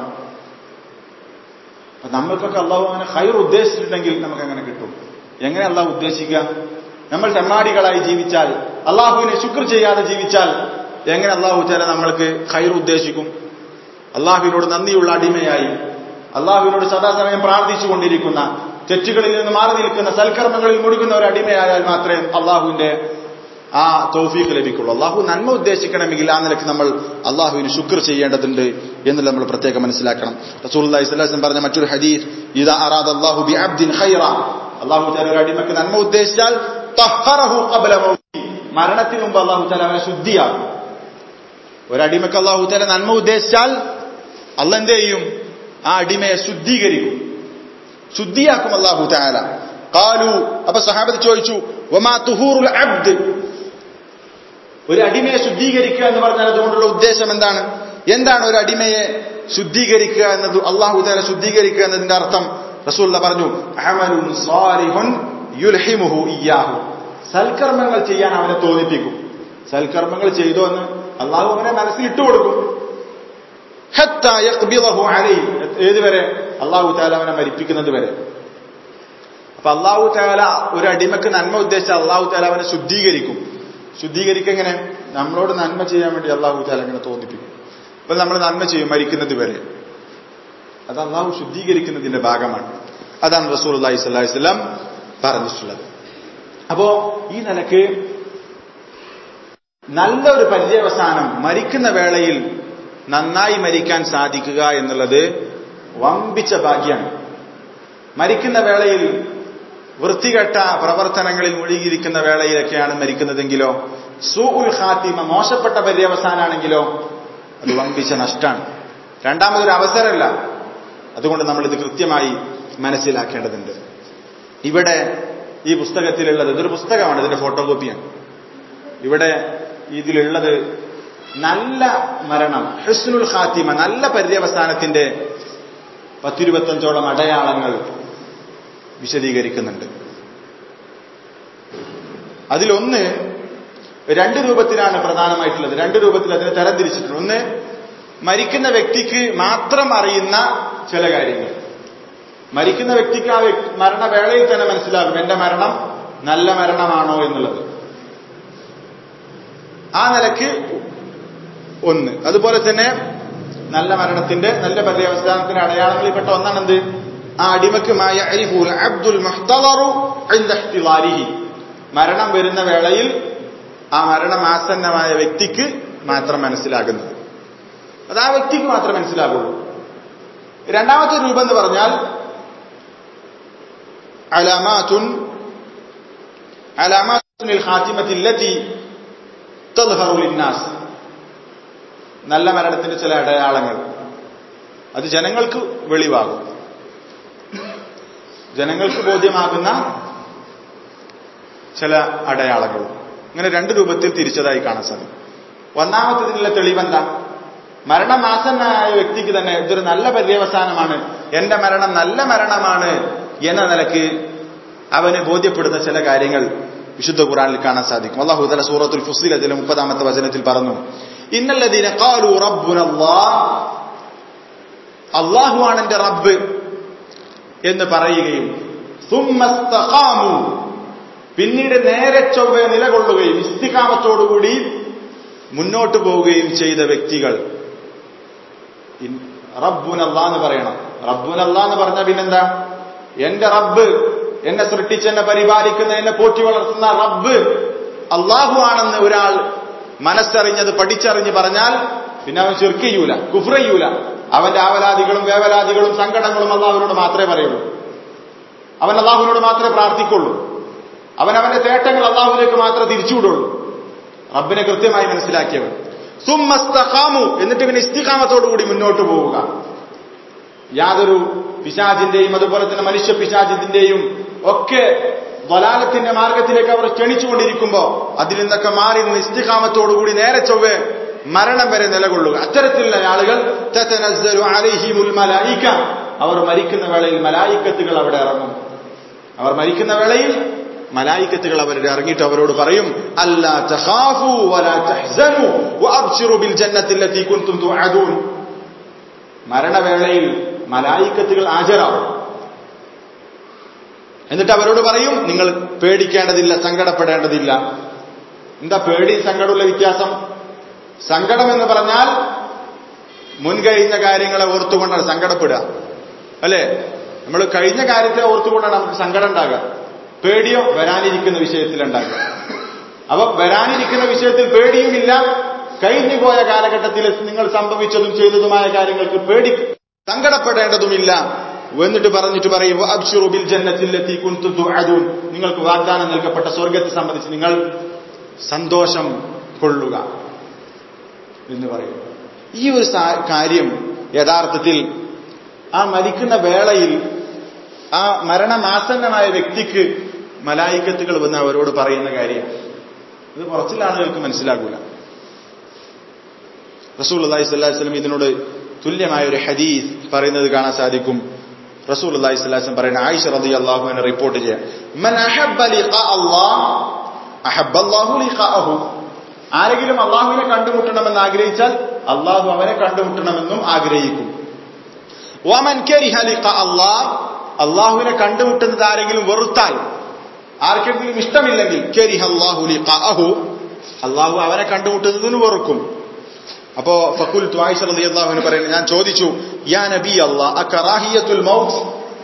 അപ്പൊ നമ്മൾക്കൊക്കെ അള്ളാഹു അങ്ങനെ ഹൈർ ഉദ്ദേശിച്ചിട്ടുണ്ടെങ്കിൽ നമുക്ക് അങ്ങനെ കിട്ടും എങ്ങനെ അള്ളാഹു ഉദ്ദേശിക്കുക നമ്മൾ തെമ്മാടികളായി ജീവിച്ചാൽ അള്ളാഹുവിനെ ശുക്ർ ചെയ്യാതെ ജീവിച്ചാൽ എങ്ങനെ അള്ളാഹു ചില നമ്മൾക്ക് ഹൈർ ഉദ്ദേശിക്കും അള്ളാഹുവിനോട് നന്ദിയുള്ള അടിമയായി അള്ളാഹുവിനോട് സദാസമയം പ്രാർത്ഥിച്ചുകൊണ്ടിരിക്കുന്ന തെറ്റുകളിൽ നിന്ന് മാറി നിൽക്കുന്ന സൽക്കർമ്മങ്ങളിൽ മുഴുകുന്ന ഒരു അടിമയായാൽ മാത്രമേ അള്ളാഹുവിന്റെ ആ തൗഫീഖ് ലഭിക്കുള്ളൂ അള്ളാഹു നന്മ ഉദ്ദേശിക്കണമെങ്കിൽ ആ നിലയ്ക്ക് നമ്മൾ അള്ളാഹുവിന് ശുക്ർ ചെയ്യേണ്ടതുണ്ട് എന്ന് നമ്മൾ പ്രത്യേകം മനസ്സിലാക്കണം റസൂൽ അള്ളാഹിസ്ലാം പറഞ്ഞ മറ്റൊരു ഹദീസ് ഇതാ അറാദ് അള്ളാഹു ബി അബ്ദിൻ ഖൈറ അള്ളാഹു താല ഒരു അടിമക്ക് നന്മ ഉദ്ദേശിച്ചാൽ തഹ്ഹറഹു ഖബ്ല മൗതി മരണത്തിന് മുമ്പ് അള്ളാഹു താല അവനെ ശുദ്ധിയാകും ഒരടിമക്ക് അള്ളാഹു താല നന്മ ഉദ്ദേശിച്ചാൽ അല്ല എന്ത് ചെയ്യും ആ അടിമയെ ശുദ്ധീകരിക്കും ശുദ്ധിയാക്കും അള്ളാഹു താല കാലു അപ്പൊ സഹാബത്ത് ചോദിച്ചു ഒമാ തുഹൂറുൽ അബ്ദ് ഒരു അടിമയെ ശുദ്ധീകരിക്കുക എന്ന് പറഞ്ഞാൽ അതുകൊണ്ടുള്ള ഉദ്ദേശം എന്താണ് എന്താണ് ഒരു അടിമയെ ശുദ്ധീകരിക്കുക എന്നത് അള്ളാഹു താല ശുദ്ധീകരിക്കുക എന്നതിന്റെ അർത്ഥം റസൂല്ല പറഞ്ഞു അഹമലുൻ സാലിഹുൻ യുൽഹിമുഹു ഇയാഹു സൽക്കർമ്മങ്ങൾ ചെയ്യാൻ അവനെ തോന്നിപ്പിക്കും സൽക്കർമ്മങ്ങൾ ചെയ്തോ എന്ന് അള്ളാഹു അവനെ മനസ്സിൽ ഇട്ടുകൊടുക്കും ഹത്താ യഖ്ബിദഹു അലൈഹി ഏതുവരെ അള്ളാഹു താല അവനെ മരിപ്പിക്കുന്നത് വരെ അപ്പൊ അള്ളാഹു താല ഒരു അടിമക്ക് നന്മ ഉദ്ദേശിച്ച അള്ളാഹു താല അവനെ ശുദ്ധീകരിക്കും ശുദ്ധീകരിക്കെങ്ങനെ നമ്മളോട് നന്മ ചെയ്യാൻ വേണ്ടി അള്ളാഹു താല അങ്ങനെ തോന്നിപ്പിക്കും അപ്പൊ നമ്മൾ നന്മ ചെയ്യും മരിക്കുന്നത് വരെ അത് അള്ളാഹു ശുദ്ധീകരിക്കുന്നതിന്റെ ഭാഗമാണ് അതാണ് റസൂൽ അള്ളാഹി സ്വല്ലാഹി സ്വല്ലാം പറഞ്ഞിട്ടുള്ളത് അപ്പോ ഈ നിലക്ക് നല്ലൊരു പര്യവസാനം മരിക്കുന്ന വേളയിൽ നന്നായി മരിക്കാൻ സാധിക്കുക എന്നുള്ളത് വമ്പിച്ച ഭാഗ്യമാണ് മരിക്കുന്ന വേളയിൽ വൃത്തികെട്ട പ്രവർത്തനങ്ങളിൽ മുഴുകിയിരിക്കുന്ന വേളയിലൊക്കെയാണ് മരിക്കുന്നതെങ്കിലോ സൂ ഉൽ ഖാത്തിമ മോശപ്പെട്ട പര്യവസാനാണെങ്കിലോ അത് വമ്പിച്ച നഷ്ടാണ് രണ്ടാമതൊരു അവസരമല്ല അതുകൊണ്ട് നമ്മൾ ഇത് കൃത്യമായി മനസ്സിലാക്കേണ്ടതുണ്ട് ഇവിടെ ഈ പുസ്തകത്തിലുള്ളത് ഇതൊരു പുസ്തകമാണ് ഇതിന്റെ ഫോട്ടോ കോപ്പിയാണ് ഇവിടെ ഇതിലുള്ളത് നല്ല മരണം ഹുസ്നുൽ ഖാത്തിമ നല്ല പര്യവസാനത്തിന്റെ പത്തിരുപത്തഞ്ചോളം അടയാളങ്ങൾ വിശദീകരിക്കുന്നുണ്ട് അതിലൊന്ന് രണ്ട് രൂപത്തിലാണ് പ്രധാനമായിട്ടുള്ളത് രണ്ട് രൂപത്തിൽ അതിനെ തരംതിരിച്ചിട്ടുണ്ട് ഒന്ന് മരിക്കുന്ന വ്യക്തിക്ക് മാത്രം അറിയുന്ന ചില കാര്യങ്ങൾ മരിക്കുന്ന വ്യക്തിക്ക് ആ വ്യക്തി മരണവേളയിൽ തന്നെ മനസ്സിലാകും എന്റെ മരണം നല്ല മരണമാണോ എന്നുള്ളത് ആ നിലക്ക് ഒന്ന് അതുപോലെ തന്നെ നല്ല മരണത്തിന്റെ നല്ല പര്യവസാനത്തിന്റെ അടയാളങ്ങളിൽപ്പെട്ട ഒന്നാണെന്ത് ആ അടിമക്ക് മായ അരിഫൂൽ അബ്ദുൽ മുഹ്തളറു ഇഹ്തിലാരിഹി മരണം വരുന്ന വേളയിൽ ആ മരണമാസന്നമായ വ്യക്തിക്ക് മാത്രം മനസ്സിലാകുന്നത് അത് ആ വ്യക്തിക്ക് മാത്രമേ മനസ്സിലാകുള്ളൂ രണ്ടാമത്തെ രൂപം എന്ന് പറഞ്ഞാൽ അലാമാത്തുൻ അലാമാത്തുൽ ഖാത്തിമത്തില്ലത്തി തദ്ഹറു ലിന്നാസ് നല്ല മരണത്തിന്റെ ചില അടയാളങ്ങൾ അത് ജനങ്ങൾക്ക് വെളിവാകും ജനങ്ങൾക്ക് ബോധ്യമാകുന്ന ചില അടയാളങ്ങൾ ഇങ്ങനെ രണ്ട് രൂപത്തിൽ തിരിച്ചതായി കാണാൻ സാധിക്കും ഒന്നാമത്തതിനുള്ള തെളിവെന്താ മരണമാസനായ വ്യക്തിക്ക് തന്നെ ഇതൊരു നല്ല പര്യവസാനമാണ് എന്റെ മരണം നല്ല മരണമാണ് എന്ന നിലക്ക് അവന് ബോധ്യപ്പെടുന്ന ചില കാര്യങ്ങൾ വിശുദ്ധ ഖുറാനിൽ കാണാൻ സാധിക്കും അള്ളാഹു തല സൂറത്തുൽ ഫുസിൽ അതിലെ മുപ്പതാമത്തെ വചനത്തിൽ പറഞ്ഞു ഇന്നല്ലദീന ഖാലു റബ്ബുനല്ലാഹ് അള്ളാഹുവാണ് എന്റെ റബ്ബ് എന്ന് പറയുകയും സുമ്മസ്തഖാമു പിന്നീട് നേരെ ചൊവ്വെ നിലകൊള്ളുകയും ഇസ്തികാമത്തോടുകൂടി മുന്നോട്ട് പോവുകയും ചെയ്ത വ്യക്തികൾ റബ്ബുനല്ലാ എന്ന് പറയണം റബ്ബുനല്ലാ എന്ന് പറഞ്ഞ പിന്നെന്താ എന്റെ റബ്ബ് എന്നെ സൃഷ്ടിച്ച് എന്നെ പരിപാലിക്കുന്ന എന്നെ പോറ്റി വളർത്തുന്ന റബ്ബ് അള്ളാഹു ആണെന്ന് ഒരാൾ മനസ്സറിഞ്ഞത് പഠിച്ചറിഞ്ഞ് പറഞ്ഞാൽ പിന്നെ അവൻ ചെറുക്കയ്യൂല കുഫ്രയ്യൂല അവന്റെ ആവലാദികളും വേവലാദികളും സങ്കടങ്ങളും അള്ളാഹുവിനോട് മാത്രമേ പറയുള്ളൂ അവൻ അള്ളാഹുവിനോട് മാത്രമേ പ്രാർത്ഥിക്കുള്ളൂ അവൻ അവന്റെ തേട്ടങ്ങൾ അള്ളാഹുവിലേക്ക് മാത്രമേ തിരിച്ചുവിടുള്ളൂ റബ്ബിനെ കൃത്യമായി മനസ്സിലാക്കിയവൻ സുമ്മസ്തഖാമു എന്നിട്ട് പിന്നെ ഇസ്തിഖാമത്തോടുകൂടി മുന്നോട്ട് പോവുക യാതൊരു പിശാചിന്റെയും അതുപോലെ തന്നെ മനുഷ്യ പിശാചിന്റെയും ഒക്കെ വലാലത്തിന്റെ മാർഗത്തിലേക്ക് അവർ ക്ഷണിച്ചുകൊണ്ടിരിക്കുമ്പോ അതിൽ നിന്നൊക്കെ മാറി നിന്ന് ഇസ്തിഖാമത്തോടുകൂടി നേരെ ചൊവ്വെ മരണം വരെ നിലകൊള്ളുക അത്തരത്തിലുള്ള ആളുകൾ തതനസ്സലു അലൈഹിമുൽ മലായിക അവർ മരിക്കുന്ന വേളയിൽ മലായിക്കത്തുകൾ അവിടെ ഇറങ്ങും അവർ മരിക്കുന്ന വേളയിൽ മലായിക്കത്തുകൾ അവരുടെ ഇറങ്ങിയിട്ട് അവരോട് പറയും അല്ലാ തഖാഫു വലാ തഹ്സനു വഅബ്ശിറു ബിൽ ജന്നത്തി അല്ലതി കുൻതും തുഅദൂൻ മരണവേളയിൽ മലായിക്കത്തുകൾ ഹാജരാവും എന്നിട്ട് അവരോട് പറയും നിങ്ങൾ പേടിക്കേണ്ടതില്ല സങ്കടപ്പെടേണ്ടതില്ല എന്താ പേടി സങ്കടമുള്ള വ്യത്യാസം സങ്കടം എന്ന് പറഞ്ഞാൽ മുൻകഴിഞ്ഞ കാര്യങ്ങളെ ഓർത്തുകൊണ്ടാണ് സങ്കടപ്പെടുക അല്ലേ നമ്മൾ കഴിഞ്ഞ കാര്യത്തെ ഓർത്തുകൊണ്ടാണ് നമുക്ക് സങ്കടം ഉണ്ടാകുക പേടിയോ വരാനിരിക്കുന്ന വിഷയത്തിലുണ്ടാകുക അപ്പൊ വരാനിരിക്കുന്ന വിഷയത്തിൽ പേടിയുമില്ല കഴിഞ്ഞു പോയ കാലഘട്ടത്തിൽ നിങ്ങൾ സംഭവിച്ചതും ചെയ്തതുമായ കാര്യങ്ങൾക്ക് പേടി സങ്കടപ്പെടേണ്ടതുമില്ല എന്നിട്ട് പറഞ്ഞിട്ട് പറയും അബ്ഷുറു ബിൽ ജന്നത്തിലെത്തി കുന്തു തുഅദൂൻ നിങ്ങൾക്ക് വാഗ്ദാനം നൽകപ്പെട്ട സ്വർഗത്തെ സംബന്ധിച്ച് നിങ്ങൾ സന്തോഷം കൊള്ളുക എന്ന് പറയും ഈ ഒരു കാര്യം യഥാർത്ഥത്തിൽ ആ മരിക്കുന്ന വേളയിൽ ആ മരണമാസന്നമായ വ്യക്തിക്ക് മലായിക്കത്തുകൾ വന്ന് അവരോട് പറയുന്ന കാര്യം ഇത് കുറച്ചിൽ ആളുകൾക്ക് മനസ്സിലാകൂല റസൂൽ അള്ളാഹി സ്വല്ലാഹി സ്വലം ഇതിനോട് തുല്യമായ ഒരു ഹദീസ് പറയുന്നത് കാണാൻ സാധിക്കും റസൂൽ അള്ളാഹി സ്വലാസം പറയുന്ന ആയിഷ റതി അള്ളാഹുവിനെ റിപ്പോർട്ട് ചെയ്യാം മൻ അഹബ്ബ ലിഖാ അല്ലാഹ് അഹബ്ബ അല്ലാഹു ലിഖാഅഹു ആരെങ്കിലും അള്ളാഹുവിനെ കണ്ടുമുട്ടണമെന്ന് ആഗ്രഹിച്ചാൽ അള്ളാഹു അവനെ കണ്ടുമുട്ടണമെന്നും ആഗ്രഹിക്കും വമൻ കരിഹ ലിഖാ അല്ലാഹ് അള്ളാഹുവിനെ കണ്ടുമുട്ടുന്നത് ആരെങ്കിലും വെറുത്താൽ ആർക്കെങ്കിലും ഇഷ്ടമില്ലെങ്കിൽ കരിഹ അല്ലാഹു ലിഖാഅഹു അള്ളാഹു അവനെ കണ്ടുമുട്ടുന്നതിന് വെറുക്കും അപ്പോ ഫക്കുൽ ത്വായിഷ റളിയല്ലാഹു അൻഹു പറയുന്നു ഞാൻ ചോദിച്ചു യാ നബി അല്ലാഹ് അകറാഹിയത്തുൽ മൗത്ത്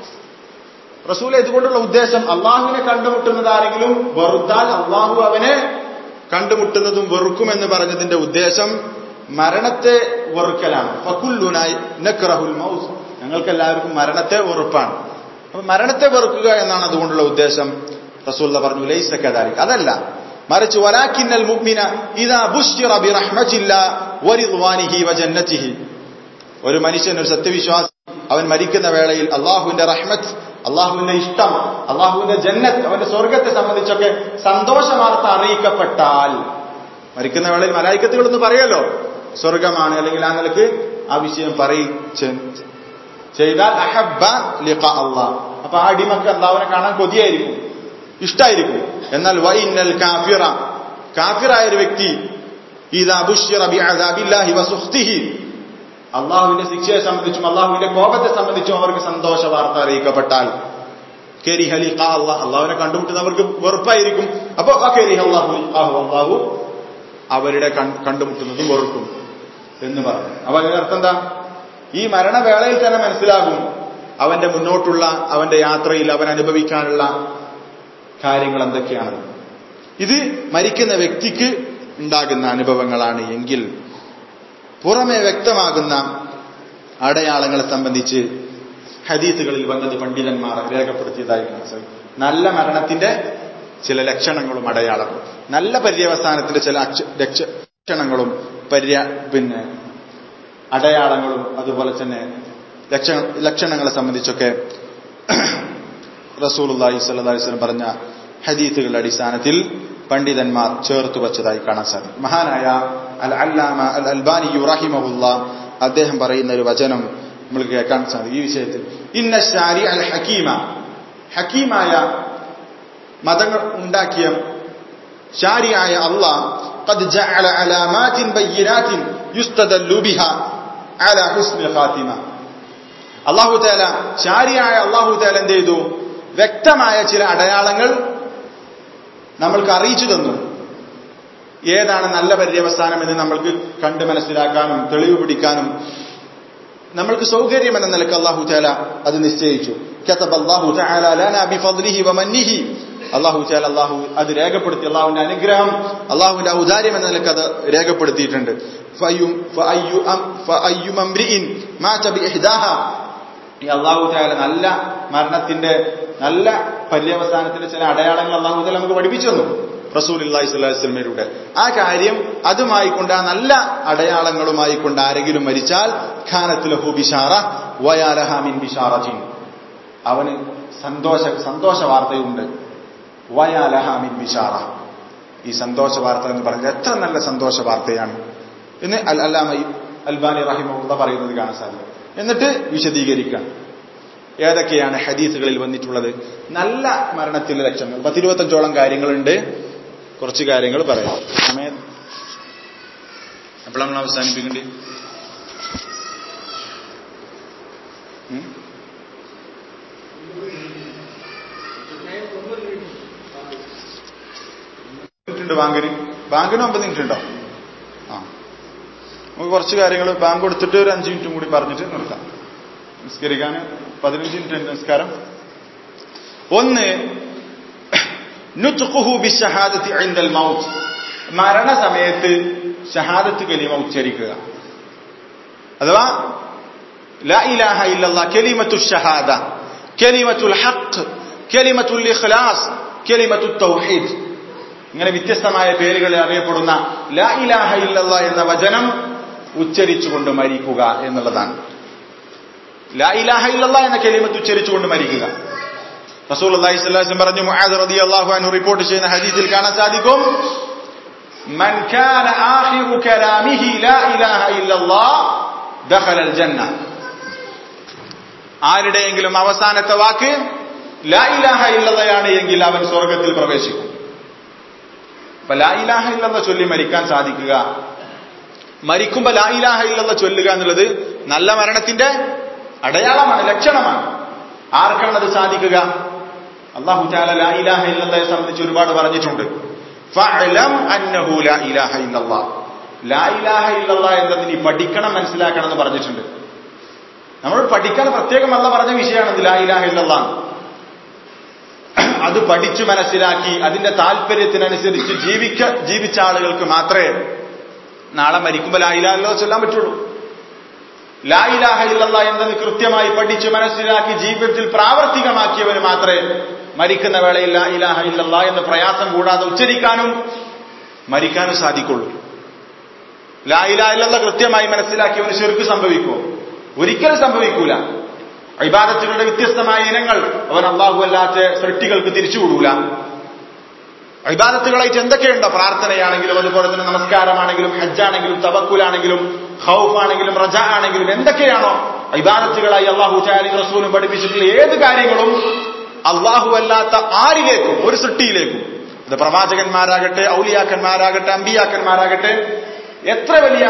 റസൂൽ ഇതുകൊണ്ടുള്ള ഉദ്ദേശം അള്ളാഹുവിനെ കണ്ടുമുട്ടുന്നത് ആരെങ്കിലും വെറുത്താൽ അള്ളാഹു അവനെ കണ്ടുമുട്ടുന്നതും വെറുക്കുമെന്ന് പറഞ്ഞതിന്റെ ഉദ്ദേശം മരണത്തെ വെറുക്കലാണ് ഫക്കുല്ലുനായി നക്റഹുൽ മൗത്ത് ഞങ്ങൾക്ക് എല്ലാവർക്കും മരണത്തെ വെറുപ്പാണ് അപ്പൊ മരണത്തെ വെറുക്കുക എന്നാണ് അതുകൊണ്ടുള്ള ഉദ്ദേശം റസൂല്ല പറഞ്ഞു ലൈസ കദാലിക് അതല്ല മറിച്ച് വലാക്കിന്നൽ മുഅ്മിന ഇദാ ബുശ്ശിറ ബിറഹ്മത്തില്ല വരിദ്വാനിഹി വജന്നതിഹി ഒരു മനുഷ്യൻ ഒരു സത്യവിശ്വാസി അവൻ മരിക്കുന്ന വേളയിൽ അള്ളാഹുവിന്റെ റഹ്മത്ത് അള്ളാഹുവിന്റെ ഇഷ്ടം അള്ളാഹുവിന്റെ ജന്നത്ത് അവന്റെ സ്വർഗത്തെ സംബന്ധിച്ചൊക്കെ സന്തോഷവാർത്ത അറിയിക്കപ്പെട്ടാൽ മരിക്കുന്ന വേളയിൽ മലായിക്കത്തുകളൊന്ന് പറയല്ലോ സ്വർഗമാണ് അല്ലെങ്കിൽ ആ നിലക്ക് ആ വിഷയം പറയിച്ച് ചെയ്താൽ അഹബ്ബ ലിഖ അള്ളാഹ് അപ്പൊ ആ അടിമക്ക് അള്ളാഹുവിനെ കാണാൻ കൊതിയായിരിക്കും ഇഷ്ടായിരിക്കും എന്നാൽ വൈനൽ കാഫിറ കാഫിറായ ഒരു വ്യക്തി ഇതാ ബുഷിറ ബിഅദാബില്ലാഹി വസുഖ്തിഹി അള്ളാഹുവിന്റെ ശിക്ഷയെ സംബന്ധിച്ചും അള്ളാഹുവിന്റെ കോപത്തെ സംബന്ധിച്ചും അവർക്ക് സന്തോഷ വാർത്ത അറിയിക്കപ്പെട്ടാൽ കെരിഹ ലിഖാ അള്ളാഹ് അള്ളാഹുവിനെ കണ്ടുമുട്ടുന്നവർക്ക് വെറുപ്പായിരിക്കും അപ്പോ ആ കെരിഹ അള്ളാഹു ലിഖാഹു അള്ളാഹു അവരുടെ കണ്ടുമുട്ടുന്നതും വെറുക്കും എന്ന് പറഞ്ഞു അപ്പൊ അതിനർത്ഥം എന്താ ഈ മരണവേളയിൽ തന്നെ മനസ്സിലാകും അവന്റെ മുന്നോട്ടുള്ള അവന്റെ യാത്രയിൽ അവൻ അനുഭവിക്കാനുള്ള കാര്യങ്ങൾ എന്തൊക്കെയാണെന്ന് ഇത് മരിക്കുന്ന വ്യക്തിക്ക് ഉണ്ടാകുന്ന അനുഭവങ്ങളാണ് എങ്കിൽ പുറമെ വ്യക്തമാകുന്ന അടയാളങ്ങളെ സംബന്ധിച്ച് ഹദീസുകളിൽ വന്നത് പണ്ഡിതന്മാർ രേഖപ്പെടുത്തിയതായി കാണാൻ നല്ല മരണത്തിന്റെ ചില ലക്ഷണങ്ങളും അടയാളങ്ങളും നല്ല പര്യവസാനത്തിന്റെ ചില ലക്ഷണങ്ങളും പര്യ പിന്നെ അടയാളങ്ങളും അതുപോലെ തന്നെ ലക്ഷണ ലക്ഷണങ്ങളെ സംബന്ധിച്ചൊക്കെ റസൂലുല്ലാഹി സ്വല്ലല്ലാഹി വസല്ലം പറഞ്ഞ ഹദീസുകളുടെ അടിസ്ഥാനത്തിൽ പണ്ഡിതന്മാർ ചേർത്തു വച്ചതായി കാണാൻ സാധിക്കും മഹാനായ അൽ അല്ലാമ അൽ അൽബാനി റഹിമഹുല്ല അദ്ദേഹം പറയുന്ന ഒരു വചനം നമ്മൾ കേൾക്കാൻ സാധിക്കും ഈ വിഷയത്തിൽ ഇന്ന ഷാരി അൽ ഹക്കീമ ഹക്കീമായ മതങ്ങൾ ഉണ്ടാക്കിയ ഷാരിയായ അള്ളാഹ് قد جعل علامات بينات يستدل بها على حسن الخاتمه അള്ളാഹു തേല ശാരിയായ അള്ളാഹു തേല എന്ത് ചെയ്തു വ്യക്തമായ ചില അടയാളങ്ങൾ നമ്മൾക്ക് അറിയിച്ചു തന്നു ഏതാണ് നല്ല പര്യവസ്ഥാനം എന്ന് നമ്മൾക്ക് കണ്ട് മനസ്സിലാക്കാനും തെളിവ് പിടിക്കാനും നമ്മൾക്ക് സൗകര്യം എന്ന നിലക്ക് അള്ളാഹു തേല അത് നിശ്ചയിച്ചു അള്ളാഹു തേല അള്ളാഹു അത് രേഖപ്പെടുത്തി അള്ളാഹുവിന്റെ അനുഗ്രഹം അള്ളാഹുവിന്റെ ഔദാര്യം എന്ന നിലക്ക് അത് രേഖപ്പെടുത്തിയിട്ടുണ്ട് ഈ അള്ളാഹു താല നല്ല മരണത്തിന്റെ നല്ല പര്യവസാനത്തിന്റെ ചില അടയാളങ്ങൾ അള്ളാഹു താല നമുക്ക് പഠിപ്പിച്ചു തന്നു റസൂൽ അള്ളാഹി സ്വല്ലാസ്ലമയിലൂടെ ആ കാര്യം അതുമായി കൊണ്ട് ആ നല്ല അടയാളങ്ങളുമായി കൊണ്ട് ആരെങ്കിലും മരിച്ചാൽ ഖാനത്തുലഹു ബിഷാറ വയാലഹാമിൻ ബിഷാറജിൻ അവന് സന്തോഷ സന്തോഷ വാർത്തയുണ്ട് വയാലഹാമിൻ ബിഷാറ ഈ സന്തോഷ വാർത്ത എന്ന് പറഞ്ഞാൽ എത്ര നല്ല സന്തോഷ വാർത്തയാണ് എന്ന് അൽ അല്ലാമ അൽബാനി റഹിമുള്ള പറയുന്നത് കാണാൻ സാധിക്കും എന്നിട്ട് വിശദീകരിക്കാം ഏതൊക്കെയാണ് ഹദീസുകളിൽ വന്നിട്ടുള്ളത് നല്ല മരണത്തിലെ ലക്ഷണങ്ങൾ പത്തിരുപത്തഞ്ചോളം കാര്യങ്ങളുണ്ട് കുറച്ച് കാര്യങ്ങൾ പറയാം സമയം എപ്പോഴാണ് നമ്മൾ അവസാനിപ്പിക്കേണ്ടത് മിനിറ്റ് ബാങ്കിന് ബാങ്കിന് ഒമ്പത് മിനിറ്റ് ഉണ്ടോ ആ നമുക്ക് കുറച്ച് കാര്യങ്ങൾ ബാങ്ക് കൊടുത്തിട്ട് ഒരു അഞ്ച് മിനിറ്റും കൂടി പറഞ്ഞിട്ട് നിർത്താം നിസ്കരിക്കാൻ പതിനഞ്ച് മിനിറ്റ് നിസ്കാരം ഒന്ന് മൗത്ത് മരണസമയത്ത് ഷഹാദത്ത് കലിമ ഉച്ചരിക്കുക അഥവാ لا إله إلا الله كلمة الشهادة كلمة الحق كلمة الإخلاص كلمة التوحيد ഇങ്ങനെ വ്യത്യസ്തമായ പേരുകളിൽ അറിയപ്പെടുന്ന ലാ ഇലാഹ ഇല്ലല്ല എന്ന വചനം ഉച്ചരിച്ചുകൊണ്ട് മരിക്കുക എന്നുള്ളതാണ് ലാ ഇലാഹ ഇല്ലല്ല എന്ന കെലിമത്ത് ഉച്ചരിച്ചുകൊണ്ട് മരിക്കുക റസൂൽ അള്ളാഹി സ്വല്ലാസ്ലം പറഞ്ഞു മുആദ് റളിയല്ലാഹു അൻഹു റിപ്പോർട്ട് ചെയ്യുന്ന ഹദീസിൽ കാണാൻ സാധിക്കും മൻ കാന ആഖിറു കലാമിഹി ലാ ഇലാഹ ഇല്ലല്ലാഹ് ദഖല അൽ ജന്ന ആരുടെയെങ്കിലും അവസാനത്തെ വാക്ക് ലാ ഇലാഹ ഇല്ലതയാണ് എങ്കിൽ അവൻ സ്വർഗത്തിൽ പ്രവേശിക്കും അപ്പൊ ലാ ഇലാഹ ഇല്ലെന്ന ചൊല്ലി മരിക്കാൻ സാധിക്കുക മരിക്കുമ്പോ ലാ ഇലാഹ ഇല്ലെന്ന ചൊല്ലുക എന്നുള്ളത് നല്ല മരണത്തിന്റെ അടയാളമാണ് ലക്ഷണമാണ് ആർക്കാണ് അത് സാധിക്കുക അള്ളാഹു താല ലാ ഇലാഹ ഇല്ലയെ സംബന്ധിച്ച് ഒരുപാട് പറഞ്ഞിട്ടുണ്ട് ഫഅലം അന്നഹു ലാ ഇലാഹ ഇല്ലല്ലാഹ് ലാ ഇലാഹ ഇല്ലല്ലാഹ് എന്നത് നീ പഠിക്കണം മനസ്സിലാക്കണം എന്ന് പറഞ്ഞിട്ടുണ്ട് നമ്മൾ പഠിക്കാൻ പ്രത്യേകം അല്ല പറഞ്ഞ വിഷയമാണ് ലാ ഇലാഹ ഇല്ലല്ലാഹ് അത് പഠിച്ചു മനസ്സിലാക്കി അതിന്റെ താല്പര്യത്തിനനുസരിച്ച് ജീവിക്ക ജീവിച്ച ആളുകൾക്ക് മാത്രമേ നാളെ മരിക്കുമ്പോൾ ലാ ഇലാഹ ഇല്ലല്ലാഹ് ചൊല്ലാൻ പറ്റുള്ളൂ ലാ ഇലാഹ ഇല്ലല്ലാഹ് എന്നത് കൃത്യമായി പഠിച്ചു മനസ്സിലാക്കി ജീവിതത്തിൽ പ്രാവർത്തികമാക്കിയവന് മാത്രമേ മരിക്കുന്ന വേളയിൽ ലാ ഇലാഹ ഇല്ലല്ലാഹ് എന്ന് പ്രയാസം കൂടാതെ ഉച്ചരിക്കാനും മരിക്കാനും സാധിക്കുള്ളൂ ലാ ഇലാഹ ഇല്ലല്ലാഹ് കൃത്യമായി മനസ്സിലാക്കിയവന് ശിർക്ക് സംഭവിക്കുമോ ഒരിക്കലും സംഭവിക്കൂല ഇബാദത്തുകളുടെ വ്യത്യസ്തമായ ഇനങ്ങൾ അവൻ അള്ളാഹു അല്ലാത്ത സൃഷ്ടികൾക്ക് തിരിച്ചുവിടൂല ഇബാദത്തുകളായിട്ട് എന്തൊക്കെയുണ്ടോ പ്രാർത്ഥനയാണെങ്കിലും അതുപോലെ തന്നെ നമസ്കാരമാണെങ്കിലും ഹജ്ജാണെങ്കിലും തവക്കുലാണെങ്കിലും ഹൗഫ് ആണെങ്കിലും റജ ആണെങ്കിലും എന്തൊക്കെയാണോ ഇബാദത്തുകളായി അള്ളാഹു ചായാലും റസൂലും പഠിപ്പിച്ചിട്ടുള്ള ഏത് കാര്യങ്ങളും അള്ളാഹു അല്ലാത്ത ആരിലേക്കും ഒരു സൃഷ്ടിയിലേക്കും ഇത് പ്രവാചകന്മാരാകട്ടെ ഔലിയാക്കന്മാരാകട്ടെ അമ്പിയാക്കന്മാരാകട്ടെ എത്ര വലിയ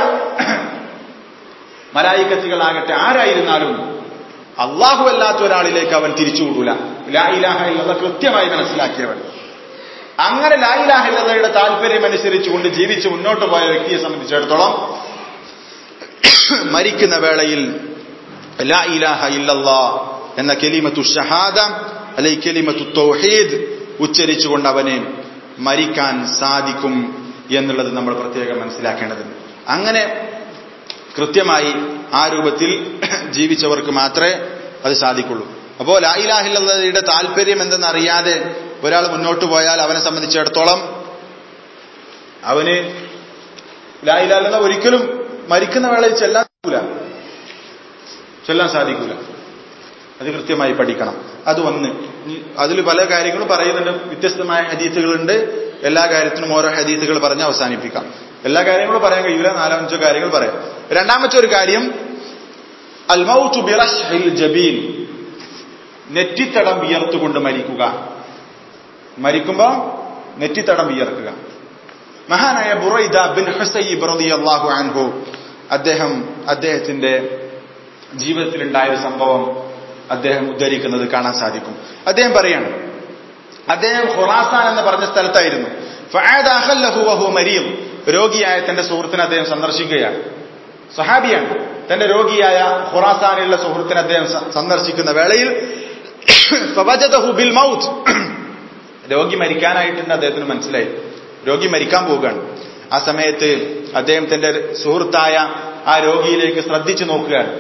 മലായിക്കത്തികളാകട്ടെ ആരായിരുന്നാലും അള്ളാഹു അല്ലാത്ത ഒരാളിലേക്ക് അവൻ തിരിച്ചുകൂടൂല ലാ ഇലാഹ ഇല്ലത കൃത്യമായി മനസ്സിലാക്കിയവൻ അങ്ങനെ ലാ ഇലാഹ ഇല്ലതയുടെ താല്പര്യം അനുസരിച്ചുകൊണ്ട് ജീവിച്ച് മുന്നോട്ട് പോയ വ്യക്തിയെ സംബന്ധിച്ചിടത്തോളം മരിക്കുന്ന വേളയിൽ ലാ ഇലാഹ ഇല്ലല്ലാ എന്ന കെലിമത്തു ഷഹാദ അല്ലെ കെലിമത്തു തൗഹീദ് ഉച്ചരിച്ചുകൊണ്ട് അവന് മരിക്കാൻ സാധിക്കും എന്നുള്ളത് നമ്മൾ പ്രത്യേകം മനസ്സിലാക്കേണ്ടതുണ്ട് അങ്ങനെ കൃത്യമായി ആ രൂപത്തിൽ ജീവിച്ചവർക്ക് മാത്രമേ അത് സാധിക്കുള്ളൂ അപ്പോ ലായിലാഹില്ലയുടെ താല്പര്യം എന്തെന്നറിയാതെ ഒരാൾ മുന്നോട്ട് പോയാൽ അവനെ സംബന്ധിച്ചിടത്തോളം അവന് ലായിലാല്ലെന്ന ഒരിക്കലും മരിക്കുന്ന വേളയിൽ ചെല്ലാൻ സാധിക്കൂല ചൊല്ലാൻ സാധിക്കൂല അത് കൃത്യമായി പഠിക്കണം അത് ഒന്ന് അതിൽ പല കാര്യങ്ങളും പറയുന്നുണ്ട് വ്യത്യസ്തമായ ഹദീസുകളുണ്ട് എല്ലാ കാര്യത്തിനും ഓരോ ഹദീസുകൾ പറഞ്ഞ് അവസാനിപ്പിക്കാം എല്ലാ കാര്യങ്ങളും പറയാൻ കഴിയൂല നാലോ അഞ്ചോ കാര്യങ്ങൾ പറയാം രണ്ടാമത്തെ ഒരു കാര്യം അൽമൗത്തു ബിറഷ്ഹിൽ ജബീൻ നെറ്റിത്തടം വിയർത്തുകൊണ്ട് മരിക്കുക മരിക്കുമ്പോ നെറ്റിത്തടം വിയർക്കുക മഹാനായ ബുറൈദ ബിൻ ഹുസൈബ് റളിയല്ലാഹു അൻഹു അദ്ദേഹം അദ്ദേഹത്തിന്റെ ജീവിതത്തിലുണ്ടായ ഒരു സംഭവം അദ്ദേഹം ഉദ്ധരിക്കുന്നത് കാണാൻ സാധിക്കും അദ്ദേഹം പറയാണ് അദ്ദേഹം ഖുറാസാൻ എന്ന് പറഞ്ഞ സ്ഥലത്തായിരുന്നു മരിയും രോഗിയായ തന്റെ സുഹൃത്തിനെ അദ്ദേഹം സന്ദർശിക്കുകയാണ് സഹാബിയാണ് തന്റെ രോഗിയായ ഖുറാസാനിലുള്ള സുഹൃത്തിനെ അദ്ദേഹം സന്ദർശിക്കുന്ന വേളയിൽ ബിൽ മൗത്ത് രോഗി മരിക്കാനായിട്ടുണ്ട് അദ്ദേഹത്തിന് മനസ്സിലായി രോഗി മരിക്കാൻ പോവുകയാണ് ആ സമയത്ത് അദ്ദേഹം തന്റെ സുഹൃത്തായ ആ രോഗിയിലേക്ക് ശ്രദ്ധിച്ചു നോക്കുകയാണ്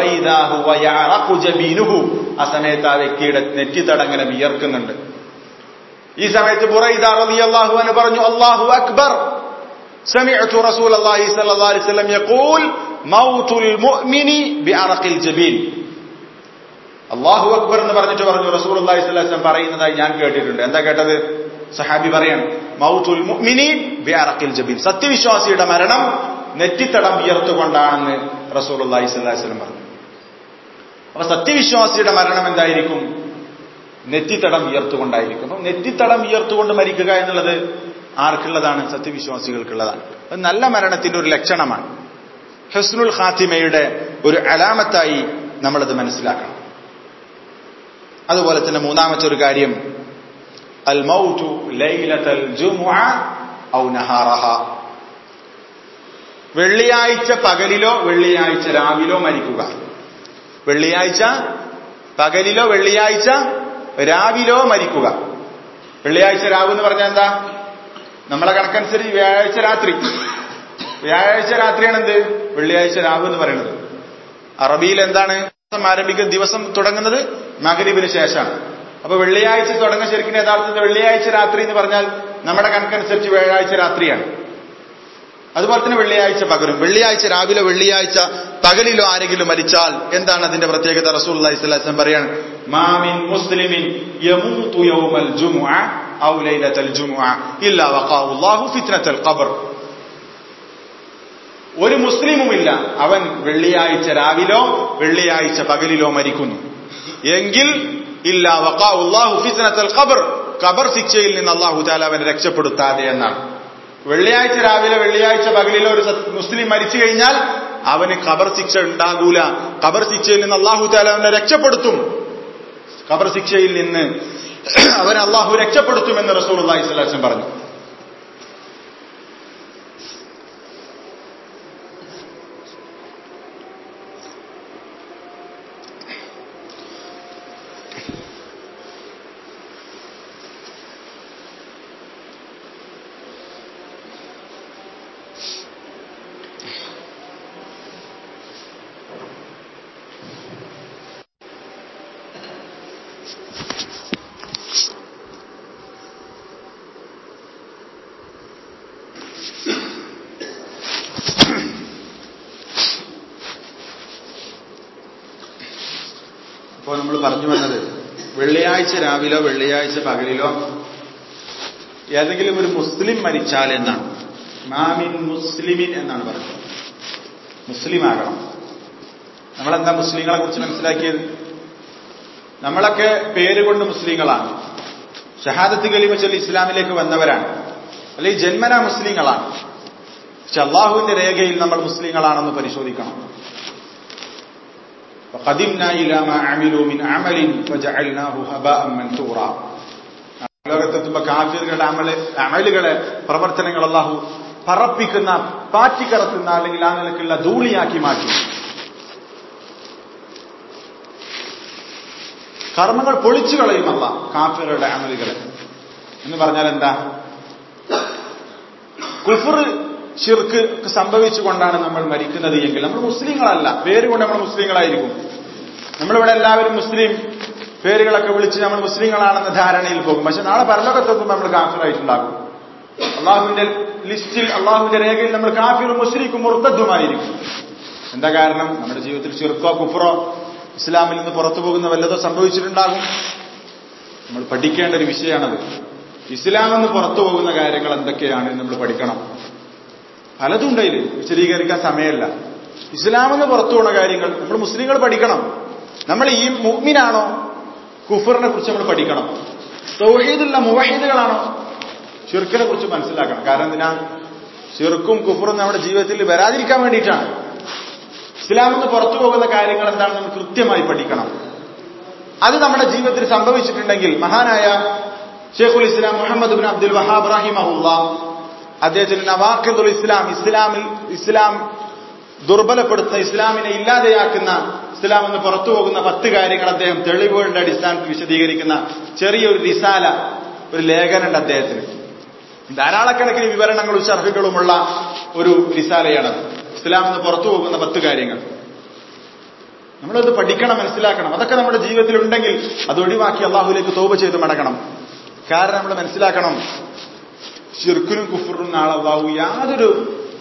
ആ സമയത്ത് ആ വ്യക്തിയുടെ നെറ്റിത്തടങ്ങനെ വിയർക്കുന്നുണ്ട് ഈ സമയത്ത് അള്ളാഹു എന്ന് പറഞ്ഞു അള്ളാഹു അക്ബർ سمعت رسول الله صلى الله عليه وسلم يقول موت المؤمن بعرق الجبين അള്ളാഹു അക്ബർ എന്ന് പറഞ്ഞിട്ട് പറഞ്ഞു റസൂൽ അള്ളാഹി സ്വലം പറയുന്നതായി ഞാൻ കേട്ടിട്ടുണ്ട് എന്താ കേട്ടത് സഹാബി പറയാണ് മൗത്തുൽ മുഅ്മിനി ബിഅറഖിൽ ജബീൻ സത്യവിശ്വാസിയുടെ മരണം നെറ്റിത്തടം വിയർത്തുകൊണ്ടാണെന്ന് റസൂൽ അള്ളാഹി സ്വല്ലി വസല്ലം പറഞ്ഞു അപ്പൊ സത്യവിശ്വാസിയുടെ മരണം എന്തായിരിക്കും നെറ്റിത്തടം വിയർത്തുകൊണ്ടായിരിക്കും അപ്പം നെറ്റിത്തടം വിയർത്തുകൊണ്ട് മരിക്കുക എന്നുള്ളത് ആർക്കുള്ളതാണ് സത്യവിശ്വാസികൾക്കുള്ളതാണ് അത് നല്ല മരണത്തിന്റെ ഒരു ലക്ഷണമാണ് ഹസ്നുൽ ഖാത്തിമയുടെ ഒരു അലാമത്തായി നമ്മളത് മനസ്സിലാക്കണം അതുപോലെ തന്നെ മൂന്നാമത്തെ ഒരു കാര്യം അൽ മൗതു ലൈലത്തൽ ജുമുഅ ഔ നഹാറഹ വെള്ളിയാഴ്ച പകലിലോ വെള്ളിയാഴ്ച രാവിലോ മരിക്കുക വെള്ളിയാഴ്ച പകലിലോ വെള്ളിയാഴ്ച രാവിലോ മരിക്കുക വെള്ളിയാഴ്ച രാവ് എന്ന് പറഞ്ഞാൽ എന്താ നമ്മളെ കണക്കനുസരിച്ച് വ്യാഴാഴ്ച രാത്രി വ്യാഴാഴ്ച രാത്രിയാണ് എന്ത് വെള്ളിയാഴ്ച രാവ് എന്ന് പറയുന്നത് അറബിയിൽ എന്താണ് ദിവസം ആരംഭിക്കുന്ന ദിവസം തുടങ്ങുന്നത് മകരീബിന് ശേഷമാണ് അപ്പൊ വെള്ളിയാഴ്ച തുടങ്ങുന്ന ശരിക്കും യഥാർത്ഥത്തിൽ വെള്ളിയാഴ്ച രാത്രി എന്ന് പറഞ്ഞാൽ നമ്മുടെ കണക്കനുസരിച്ച് വ്യാഴാഴ്ച രാത്രിയാണ് അതുപോലെ തന്നെ വെള്ളിയാഴ്ച പകലും വെള്ളിയാഴ്ച രാവിലെ വെള്ളിയാഴ്ച പകലിലോ ആരെങ്കിലും മരിച്ചാൽ എന്താണ് അതിന്റെ പ്രത്യേകത റസൂൽ അലൈഹിസ്ലാം പറയാണ് മാമിൻ മുസ്ലിമിൻ യമൂതു യൗമൽ ജുമുഅ ഔ ലൈലത്തൽ ജുമുഅ ഇല്ലാ വഖാഹു അല്ലാഹു ഫിത്നത്തൽ ഖബർ ഒരു മുസ്ലിമുമില്ല അവൻ വെള്ളിയാഴ്ച രാവിലോ വെള്ളിയാഴ്ച പകലിലോ മരിക്കുന്നു എങ്കിൽ ഇല്ല വഖാഉല്ലാഹു ഫിത്നത്തൽ ഖബർ ഖബർ ശിക്ഷയിൽ നിന്ന് അള്ളാഹു താല അവനെ രക്ഷപ്പെടുത്താതെ എന്നാണ് വെള്ളിയാഴ്ച രാവിലെ വെള്ളിയാഴ്ച പകലിലെ ഒരു സത്- മുസ്ലിം മരിച്ചു കഴിഞ്ഞാൽ അവന് ഖബർ ശിക്ഷ ഉണ്ടാകൂല ഖബർ ശിക്ഷയിൽ നിന്ന് അള്ളാഹു താല അവനെ രക്ഷപ്പെടുത്തും ഖബർ ശിക്ഷയിൽ നിന്ന് അവനെ അള്ളാഹു രക്ഷപ്പെടുത്തുമെന്ന് റസൂൽ അള്ളാഹി സ്വലാസം പറഞ്ഞു അപ്പോൾ നമ്മൾ പറഞ്ഞു വന്നത് വെള്ളിയാഴ്ച രാവിലോ വെള്ളിയാഴ്ച പകലിലോ ഏതെങ്കിലും ഒരു മുസ്ലിം മരിച്ചാൽ എന്നാണ് മാമിൻ മുസ്ലിമിൻ എന്നാണ് പറയുന്നത് മുസ്ലിം ആകണം നമ്മളെന്താ മുസ്ലിങ്ങളെ കുറിച്ച് മനസ്സിലാക്കിയത് നമ്മളൊക്കെ പേര് കൊണ്ട് മുസ്ലിങ്ങളാണ് ഷഹാദത്ത് കലിമ ചൊല്ലി ഇസ്ലാമിലേക്ക് വന്നവരാണ് അല്ലെങ്കിൽ ജന്മന മുസ്ലിങ്ങളാണ് പക്ഷെ അള്ളാഹുവിന്റെ രേഖയിൽ നമ്മൾ മുസ്ലിങ്ങളാണെന്ന് പരിശോധിക്കണം وقدمنا إلى ما عملوا من عمل فجعلناه هباء منثورا ലോകത്തെത്തുമ്പോ കാഫിറുകളുടെ അമല് അമലുകളെ പ്രവർത്തനങ്ങൾ അള്ളാഹു പറപ്പിക്കുന്ന പാറ്റിക്കറത്തുന്ന അല്ലെങ്കിൽ ആ നിലക്കുള്ള ധൂളിയാക്കി മാറ്റി കർമ്മങ്ങൾ പൊളിച്ചു കളയുമല്ല കാഫിറുടെ അമലുകളെ എന്ന് പറഞ്ഞാൽ എന്താ കുഫർ ഷിർക്ക് സംഭവിച്ചുകൊണ്ടാണ് നമ്മൾ മരിക്കുന്നത് എങ്കിൽ നമ്മൾ മുസ്ലിങ്ങളല്ല പേരുകൊണ്ട് നമ്മൾ മുസ്ലിങ്ങളായിരിക്കും നമ്മളിവിടെ എല്ലാവരും മുസ്ലിം പേരുകളൊക്കെ വിളിച്ച് നമ്മൾ മുസ്ലിങ്ങളാണെന്ന ധാരണയിൽ പോകും പക്ഷെ നാളെ പരലോകത്തെത്തുമ്പോൾ നമ്മൾ കാഫിറായിട്ടുണ്ടാകും അള്ളാഹുവിന്റെ ലിസ്റ്റിൽ അള്ളാഹുവിന്റെ രേഖയിൽ നമ്മൾ കാഫിറും മുസ്ലിക്കും മുർത്തദ്ദുമായിരിക്കും എന്താ കാരണം നമ്മുടെ ജീവിതത്തിൽ ഷിർക്കോ കുഫറോ ഇസ്ലാമിൽ നിന്ന് പുറത്തു പോകുന്ന വല്ലതോ സംഭവിച്ചിട്ടുണ്ടാകും നമ്മൾ പഠിക്കേണ്ട ഒരു വിഷയമാണത് ഇസ്ലാം എന്ന് പുറത്തു പോകുന്ന കാര്യങ്ങൾ എന്തൊക്കെയാണ് എന്ന് നമ്മൾ പഠിക്കണം പലതും ഉണ്ടായില് വിശദീകരിക്കാൻ സമയമല്ല ഇസ്ലാം എന്ന് പുറത്തു പോകുന്ന കാര്യങ്ങൾ നമ്മൾ മുസ്ലിങ്ങൾ പഠിക്കണം നമ്മൾ ഈ മുഗ്മിനാണോ കുഫറിനെ കുറിച്ച് നമ്മൾ പഠിക്കണം തൗഹീദുള്ള മുവഹീദുകളാണോ ഷിർക്കിനെ കുറിച്ച് മനസ്സിലാക്കണം കാരണം എന്തിനാ ഷിർക്കും കുഫറും നമ്മുടെ ജീവിതത്തിൽ വരാതിരിക്കാൻ വേണ്ടിയിട്ടാണ് ഇസ്ലാം എന്ന് പുറത്തു പോകുന്ന കാര്യങ്ങൾ എന്താണ് നമ്മൾ കൃത്യമായി പഠിക്കണം അത് നമ്മുടെ ജീവിതത്തിൽ സംഭവിച്ചിട്ടുണ്ടെങ്കിൽ മഹാനായ ഷെയ്ഖുൽ ഇസ്ലാം മുഹമ്മദ് ബിൻ അബ്ദുൽ വഹാബ് റഹിമഹുല്ല അദ്ദേഹത്തിന് നവാഖിദുൽ ഇസ്ലാം ഇസ്ലാമിൽ ഇസ്ലാം ദുർബലപ്പെടുത്തുന്ന ഇസ്ലാമിനെ ഇല്ലാതെയാക്കുന്ന ഇസ്ലാം എന്ന് പുറത്തു പോകുന്ന പത്ത് കാര്യങ്ങൾ അദ്ദേഹം തെളിവുകളുടെ അടിസ്ഥാനത്തിൽ വിശദീകരിക്കുന്ന ചെറിയൊരു റിസാല ഒരു ലേഖനുണ്ട് അദ്ദേഹത്തിന് ധാരാളക്കണക്കിന് വിവരണങ്ങളും ഷർഹുകളുമുള്ള ഒരു റിസാലയാണത് ഇസ്ലാം എന്ന് പുറത്തു പോകുന്ന പത്ത് കാര്യങ്ങൾ നമ്മളത് പഠിക്കണം മനസ്സിലാക്കണം അതൊക്കെ നമ്മുടെ ജീവിതത്തിൽ ഉണ്ടെങ്കിൽ അത് ഒഴിവാക്കി അള്ളാഹുലേക്ക് തോപ ചെയ്ത് മടങ്ങണം കാരണം നമ്മൾ മനസ്സിലാക്കണം ഷിർക്കിനും കുഫറിനും നാളെ അള്ളാഹു യാതൊരു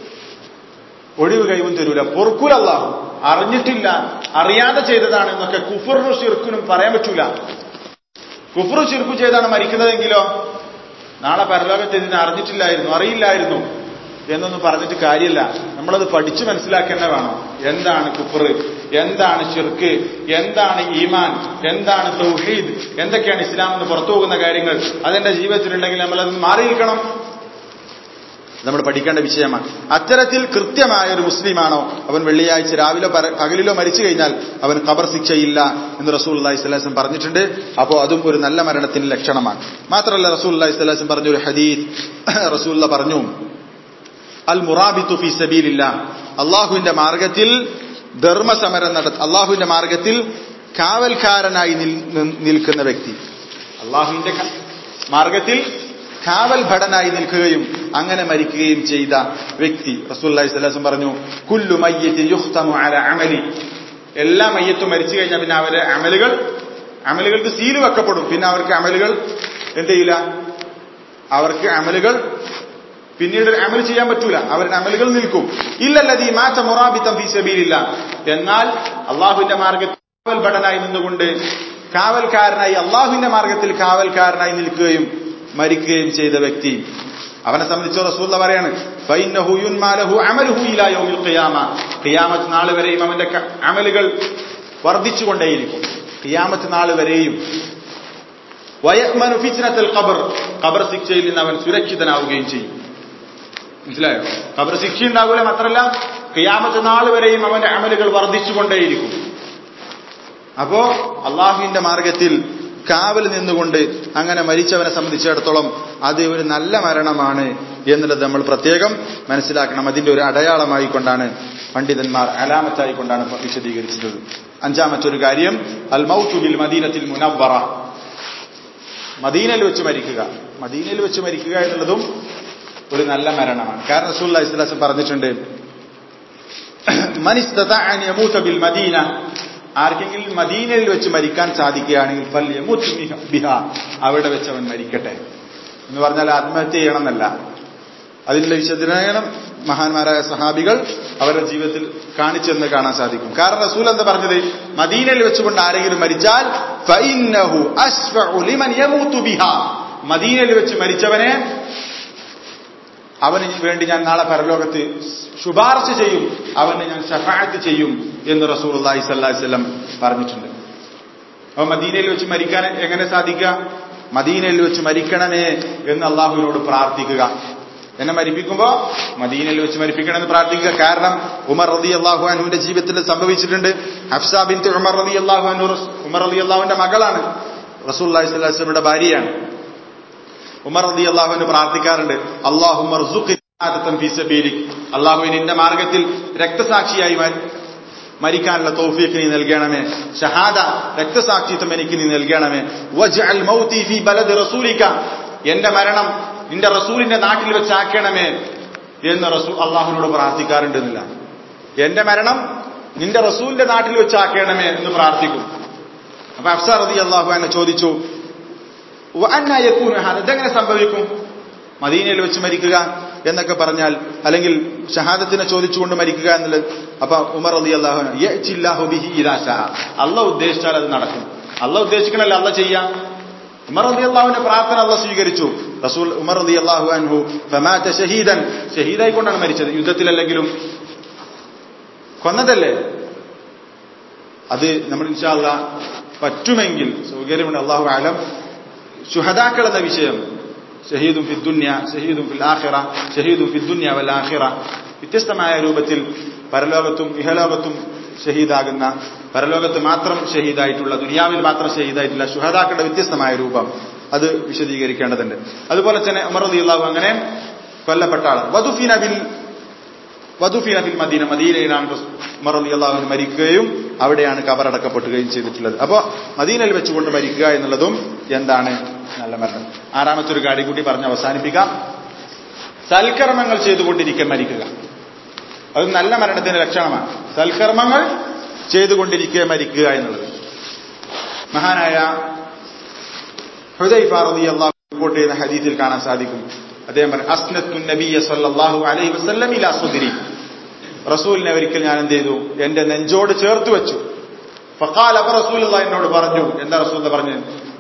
ഒഴിവ് കഴിവും തരൂല പൊറുക്കൂല അള്ളാഹു അറിഞ്ഞിട്ടില്ല അറിയാതെ ചെയ്തതാണ് എന്നൊക്കെ കുഫറിനും ഷിർക്കിനും പറയാൻ പറ്റൂല കുഫറു ഷിർക്കു ചെയ്താണ് മരിക്കുന്നതെങ്കിലോ നാളെ പരലോകത്ത് ഇതിനെ അറിഞ്ഞിട്ടില്ലായിരുന്നു അറിയില്ലായിരുന്നു എന്നൊന്നും പറഞ്ഞിട്ട് കാര്യമില്ല നമ്മളത് പഠിച്ചു മനസ്സിലാക്കേണ്ട വേണം എന്താണ് കുഫർ എന്താണ് ഷിർക്ക് എന്താണ് ഈമാൻ എന്താണ് തൗഹീദ് എന്തൊക്കെയാണ് ഇസ്ലാം എന്ന് പുറത്തു പോകുന്ന കാര്യങ്ങൾ അതെന്റെ ജീവിതത്തിലുണ്ടെങ്കിൽ നമ്മളത് മാറിയിരിക്കണം നമ്മൾ പഠിക്കേണ്ട വിഷയമാണ് അത്തരത്തിൽ കൃത്യമായ ഒരു മുസ്ലിമാണോ അവൻ വെള്ളിയാഴ്ച രാവിലെ പകലിലോ മരിച്ചു കഴിഞ്ഞാൽ അവൻ ഖബർ ശിക്ഷയില്ല എന്ന് റസൂൽ അള്ളഹി സ്വലാസം പറഞ്ഞിട്ടുണ്ട് അപ്പോൾ അതും ഒരു നല്ല മരണത്തിന് ലക്ഷണമാണ് മാത്രമല്ല റസൂൽ അള്ളഹി സ്വലാസം പറഞ്ഞൊരു ഹദീദ് റസൂല്ല പറഞ്ഞു അൽ മുറാബിത്തു ഫി സബീലില്ല അള്ളാഹുവിന്റെ മാർഗത്തിൽ ധർമ്മസമരം നട അള്ളാഹുവിന്റെ മാർഗത്തിൽ കാവൽക്കാരനായി നിൽക്കുന്ന വ്യക്തി അള്ളാഹുവിന്റെ മാർഗത്തിൽ കാവൽ ഭടനായി നിൽക്കുകയും അങ്ങനെ മരിക്കുകയും ചെയ്ത വ്യക്തി റസൂല്ലി സ്വലാസം പറഞ്ഞു കുല്ലു മയ്യത്തി യുഹ്തമു അല അമലി എല്ലാ മയ്യത്തും മരിച്ചു കഴിഞ്ഞാൽ പിന്നെ അവരെ അമലുകൾ അമലുകൾക്ക് സീല് വെക്കപ്പെടും പിന്നെ അവർക്ക് അമലുകൾ എന്ത് ചെയ്യില്ല അവർക്ക് അമലുകൾ പിന്നീട് അമൽ ചെയ്യാൻ പറ്റൂല അവരുടെ അമലുകൾ നിൽക്കും ഇല്ലല്ലതീ മാറ്റ മുറാബിത്തം ഫീസബീലില്ല എന്നാൽ അള്ളാഹുവിന്റെ മാർഗത്തിൽ കാവൽ ഭടനായി നിന്നുകൊണ്ട് കാവൽക്കാരനായി അള്ളാഹുവിന്റെ മാർഗത്തിൽ കാവൽക്കാരനായി നിൽക്കുകയും മരിക്കുകയും ചെയ്ത വ്യക്തി അവനെ സംബന്ധിച്ച് റസൂല്ല പറയാണ് ഖിയാമത്ത് നാൾ വരെയും അവന്റെ അമലുകൾ വർദ്ധിച്ചുകൊണ്ടേയിരിക്കും ഖിയാമത്ത് നാൾ വരെയും വയക്മനു ഫിച്നത്തൽ ഖബർ ഖബർ ശിക്ഷയിൽ നിന്ന് അവൻ സുരക്ഷിതനാവുകയും ചെയ്യും മനസ്സിലായോ ഖബർ ശിക്ഷ ഉണ്ടാകൂല മാത്രമല്ല ഖിയാമത്ത് നാൾ വരെയും അവന്റെ അമലുകൾ വർദ്ധിച്ചുകൊണ്ടേയിരിക്കും അപ്പോ അള്ളാഹുവിന്റെ മാർഗത്തിൽ കാവൽ നിന്നുകൊണ്ട് അങ്ങനെ മരിച്ചവനെ സംബന്ധിച്ചിടത്തോളം അത് ഒരു നല്ല മരണമാണ് എന്നുള്ളത് നമ്മൾ പ്രത്യേകം മനസ്സിലാക്കണം അതിന്റെ ഒരു അടയാളമായി കൊണ്ടാണ് പണ്ഡിതന്മാർ അലാമത്തായി കൊണ്ടാണ് വിശദീകരിച്ചത് അഞ്ചാമത്തെ ഒരു കാര്യം അൽ മൗത്തുബിൽ മദീനത്തിൽ മുനവറ മദീനയിൽ വെച്ച് മരിക്കുക മദീനയിൽ വെച്ച് മരിക്കുക എന്നുള്ളതും ഒരു നല്ല മരണമാണ് കാരണം റസൂൽ ഇസ്ലാസം പറഞ്ഞിട്ടുണ്ട് മനിസ്തൂത്തബിൽ മദീന ആർക്കെങ്കിലും മദീനയിൽ വെച്ച് മരിക്കാൻ സാധിക്കുകയാണെങ്കിൽ ഫല്യമുത്ത് ബിഹ അവിടെ വെച്ച് അവൻ മരിക്കട്ടെ എന്ന് പറഞ്ഞാൽ ആത്മഹത്യ ചെയ്യണമെന്നല്ല അതിന്റെ വിശദീകരണം മഹാന്മാരായ സഹാബികൾ അവരുടെ ജീവിതത്തിൽ കാണിച്ചെന്ന് കാണാൻ സാധിക്കും കാരണം റസൂൽ എന്താ പറഞ്ഞത് മദീനയിൽ വെച്ചുകൊണ്ട് ആരെങ്കിലും മരിച്ചാൽ ഫഇന്നഹു അശ്ഫഉ ലിമൻ യമൂതു ബിഹാ മദീനയിൽ വെച്ച് മരിച്ചവനെ അവന് വേണ്ടി ഞാൻ നാളെ പരലോകത്ത് ശുപാർശ ചെയ്യും അവന് ഞാൻ ഷഫായത്ത് ചെയ്യും എന്ന് റസൂൽ അള്ളാഹി സ്വല്ലാഹി സ്വല്ലം പറഞ്ഞിട്ടുണ്ട് അപ്പൊ മദീനയിൽ വെച്ച് മരിക്കാൻ എങ്ങനെ സാധിക്കുക മദീനയിൽ വെച്ച് മരിക്കണമേ എന്ന് അള്ളാഹുവിനോട് പ്രാർത്ഥിക്കുക എന്നെ മരിപ്പിക്കുമ്പോ മദീനയിൽ വെച്ച് മരിപ്പിക്കണമെന്ന് പ്രാർത്ഥിക്കുക കാരണം ഉമർ റതി അള്ളാഹു അനുവിന്റെ ജീവിതത്തിൽ സംഭവിച്ചിട്ടുണ്ട് ഹഫ്സ ബിൻ ഉമർ റതി അള്ളാഹു അനു ഉമർ റതി അള്ളാഹുവിന്റെ മകളാണ് റസൂൽ അള്ളാഹി സ്വല്ലാസ്ലമിയുടെ ഭാര്യയാണ് ഉമർ റതി അള്ളാഹുവിന് പ്രാർത്ഥിക്കാറുണ്ട് അള്ളാഹുമർ അള്ളാഹുവിന് നിന്റെ മാർഗത്തിൽ രക്തസാക്ഷിയായി മരിക്കാനുള്ള തൗഫീഖ് നീ നൽകണമേ ഷഹാദ രക്തസാക്ഷിത്വം എനിക്ക് നീ നൽകണമേ വജ്അൽ മൗതി ഫീ ബലദ് റസൂലിക എന്റെ മരണം നിന്റെ റസൂലിന്റെ നാട്ടിൽ വെച്ചാക്കണമേ എന്ന് റസൂൽ അള്ളാഹുവിനോട് പ്രാർത്ഥിക്കാറുണ്ടെന്നില്ല എന്റെ മരണം നിന്റെ റസൂലിന്റെ നാട്ടിൽ വെച്ചാക്കണമേ എന്ന് പ്രാർത്ഥിക്കും അപ്പൊ അഫ്സാർ റതി അള്ളാഹു എന്നെ ചോദിച്ചു ഇതെങ്ങനെ സംഭവിക്കും മദീനയിൽ വെച്ച് മരിക്കുക എന്നൊക്കെ പറഞ്ഞാൽ അല്ലെങ്കിൽ ഷഹാദത്തിനെ ചോദിച്ചുകൊണ്ട് മരിക്കുക എന്നുള്ളത് അപ്പൊ ഉമർ അലി അള്ളാഹു അല്ല ഉദ്ദേശിച്ചാൽ അത് നടക്കും അല്ല ഉദ്ദേശിക്കണല്ലേ അല്ല ചെയ്യാം ഉമർ അലി അള്ളാഹുവിന്റെ പ്രാർത്ഥന അല്ല സ്വീകരിച്ചു റസൂൽ ഉമർ അലി അള്ളാഹു അൻഹു ഫമാറ്റ ഷഹീദൻ ഷഹീദായി കൊണ്ടാണ് മരിച്ചത് യുദ്ധത്തിലല്ലെങ്കിലും കൊന്നതല്ലേ അത് നമ്മൾ ഇൻഷാല്ല പറ്റുമെങ്കിൽ സൗകര്യമുണ്ട് അള്ളാഹു ആലം ശുഹദാക്കൾ എന്ന വിഷയം ഷഹീദും ഫിദ്ദുന്യ ഷഹീദും ഫിൽ ആഖിറ ഷഹീദും ഫിദ്ദുന്യ വൽ ആഖിറ വ്യത്യസ്തമായ രൂപത്തിൽ പരലോകത്തും ഇഹലോകത്തും ഷഹീദാകുന്ന പരലോകത്ത് മാത്രം ഷഹീദായിട്ടുള്ള ദുനിയാവിൽ മാത്രം ഷഹീദായിട്ടുള്ള ശുഹദാക്കളുടെ വ്യത്യസ്തമായ രൂപം അത് വിശദീകരിക്കേണ്ടതുണ്ട് അതുപോലെ തന്നെ ഉമർ അള്ളാഹു അങ്ങനെ കൊല്ലപ്പെട്ട ആൾ വധുഫിന ബിൽ വധുഫിന ബിൽ മദീന മദീനയിലാണ് ഉമർ അലി അള്ളാഹുവിന് മരിക്കുകയും അവിടെയാണ് കബറടക്കപ്പെടുകയും ചെയ്തിട്ടുള്ളത് അപ്പോൾ മദീനയിൽ വെച്ചുകൊണ്ട് മരിക്കുക എന്നുള്ളതും എന്താണ് നല്ല മരണം ആറാമത്തെ ഒരു കാര്യം കൂടി പറഞ്ഞ് അവസാനിപ്പിക്കാം സൽക്കർമ്മങ്ങൾ ചെയ്തുകൊണ്ടിരിക്കെ മരിക്കുക അത് നല്ല മരണത്തിന്റെ ലക്ഷണമാണ് സൽക്കർമ്മങ്ങൾ ചെയ്തുകൊണ്ടിരിക്കെ മരിക്കുക എന്നുള്ളത് മഹാനായ ഹൃദയ് ഫാറതി അള്ളാഹു റിപ്പോർട്ട് ചെയ്യുന്ന ഹദീസിൽ കാണാൻ സാധിക്കും അദ്ദേഹം പറഞ്ഞു അസ്നത്തു നബിയ സല്ലല്ലാഹു അലൈഹി വസല്ലം ഇലാ സുദ്രി റസൂലിനെ ഒരിക്കൽ ഞാൻ എന്ത് ചെയ്തു എന്റെ നെഞ്ചോട് ചേർത്ത് വെച്ചു ഫഖാൽ അബ റസൂൽ എന്നോട് പറഞ്ഞു എന്താ റസൂൽ പറഞ്ഞു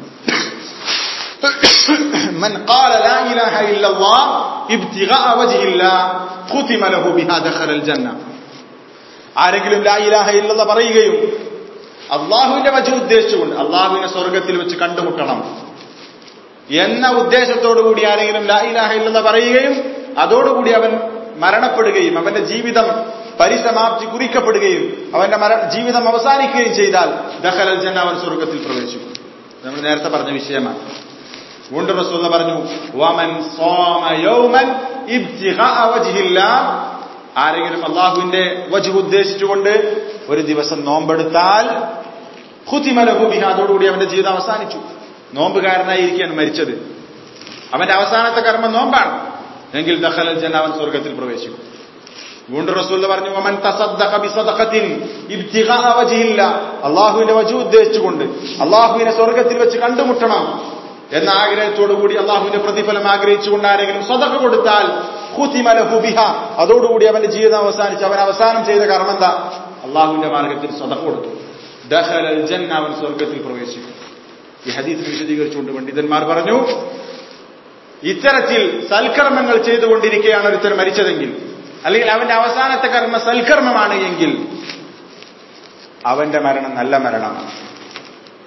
من قال لا إله إلا الله ابتغاء وجه الله ختم له بها دخل الجنة ആരെങ്കിലും ലാ ഇലാഹ ഇല്ലെന്ന് പറയുകയും അള്ളാഹുവിന്റെ വജ ഉദ്ദേശിച്ചുകൊണ്ട് അള്ളാഹുവിനെ സ്വർഗത്തിൽ വെച്ച് കണ്ടുമുട്ടണം എന്ന ഉദ്ദേശത്തോടുകൂടി ആരെങ്കിലും ലാ ഇലാഹ ഇല്ലെന്ന് പറയുകയും അതോടുകൂടി അവൻ മരണപ്പെടുകയും അവന്റെ ജീവിതം പരിസമാപ്തി കുറിക്കപ്പെടുകയും അവന്റെ മര ജീവിതം അവസാനിക്കുകയും ചെയ്താൽ ദഹലൽ ജന്ന അവൻ സ്വർഗത്തിൽ പ്രവേശിക്കും നമ്മൾ നേരത്തെ പറഞ്ഞ വിഷയമാണ് വീണ്ടും റസൂൽ പറഞ്ഞു വമൻ സോമ യൗമൻ ഇബ്തിഗാഅ വജ്ഹില്ലാ ആരെങ്കിലും അള്ളാഹുവിന്റെ വജു ഉദ്ദേശിച്ചുകൊണ്ട് ഒരു ദിവസം നോമ്പെടുത്താൽ ഹുതിമലഹു ബിഹ അതോടുകൂടി അവന്റെ ജീവിതം അവസാനിച്ചു നോമ്പുകാരനായിരിക്കാണ് മരിച്ചത് അവന്റെ അവസാനത്തെ കർമ്മം നോമ്പാണ് എങ്കിൽ ദഖലൽ ജന്ന അവൻ സ്വർഗത്തിൽ പ്രവേശിക്കും വീണ്ടും റസൂൽ പറഞ്ഞു വമൻ തസദ്ദഖ ബിസദഖത്തിൻ ഇബ്തിഗാഅ വജ്ഹില്ല അള്ളാഹുവിന്റെ വജു ഉദ്ദേശിച്ചുകൊണ്ട് അള്ളാഹുവിനെ സ്വർഗത്തിൽ വെച്ച് കണ്ടുമുട്ടണം എന്ന ആഗ്രഹത്തോടുകൂടി അള്ളാഹുവിന്റെ പ്രതിഫലം ആഗ്രഹിച്ചുകൊണ്ട് ആരെങ്കിലും സ്വതക്ക കൊടുത്താൽ ബിഹ അതോടുകൂടി അവന്റെ ജീവിതം അവസാനിച്ച് അവൻ അവസാനം ചെയ്ത കർമ്മം എന്താ അള്ളാഹുവിന്റെ മാർഗത്തിൽ സ്വതക്ക കൊടുത്തു ദഹലൽ ജന്ന അവൻ സ്വർഗത്തിൽ പ്രവേശിക്കും ഈ ഹദീസ് വിശദീകരിച്ചുകൊണ്ട് പണ്ഡിതന്മാർ പറഞ്ഞു ഇത്തരത്തിൽ സൽക്കർമ്മങ്ങൾ ചെയ്തുകൊണ്ടിരിക്കുകയാണ് ഒരുത്തർ മരിച്ചതെങ്കിൽ അല്ലെങ്കിൽ അവന്റെ അവസാനത്തെ കർമ്മ സൽക്കർമ്മമാണ് എങ്കിൽ അവന്റെ മരണം നല്ല മരണമാണ്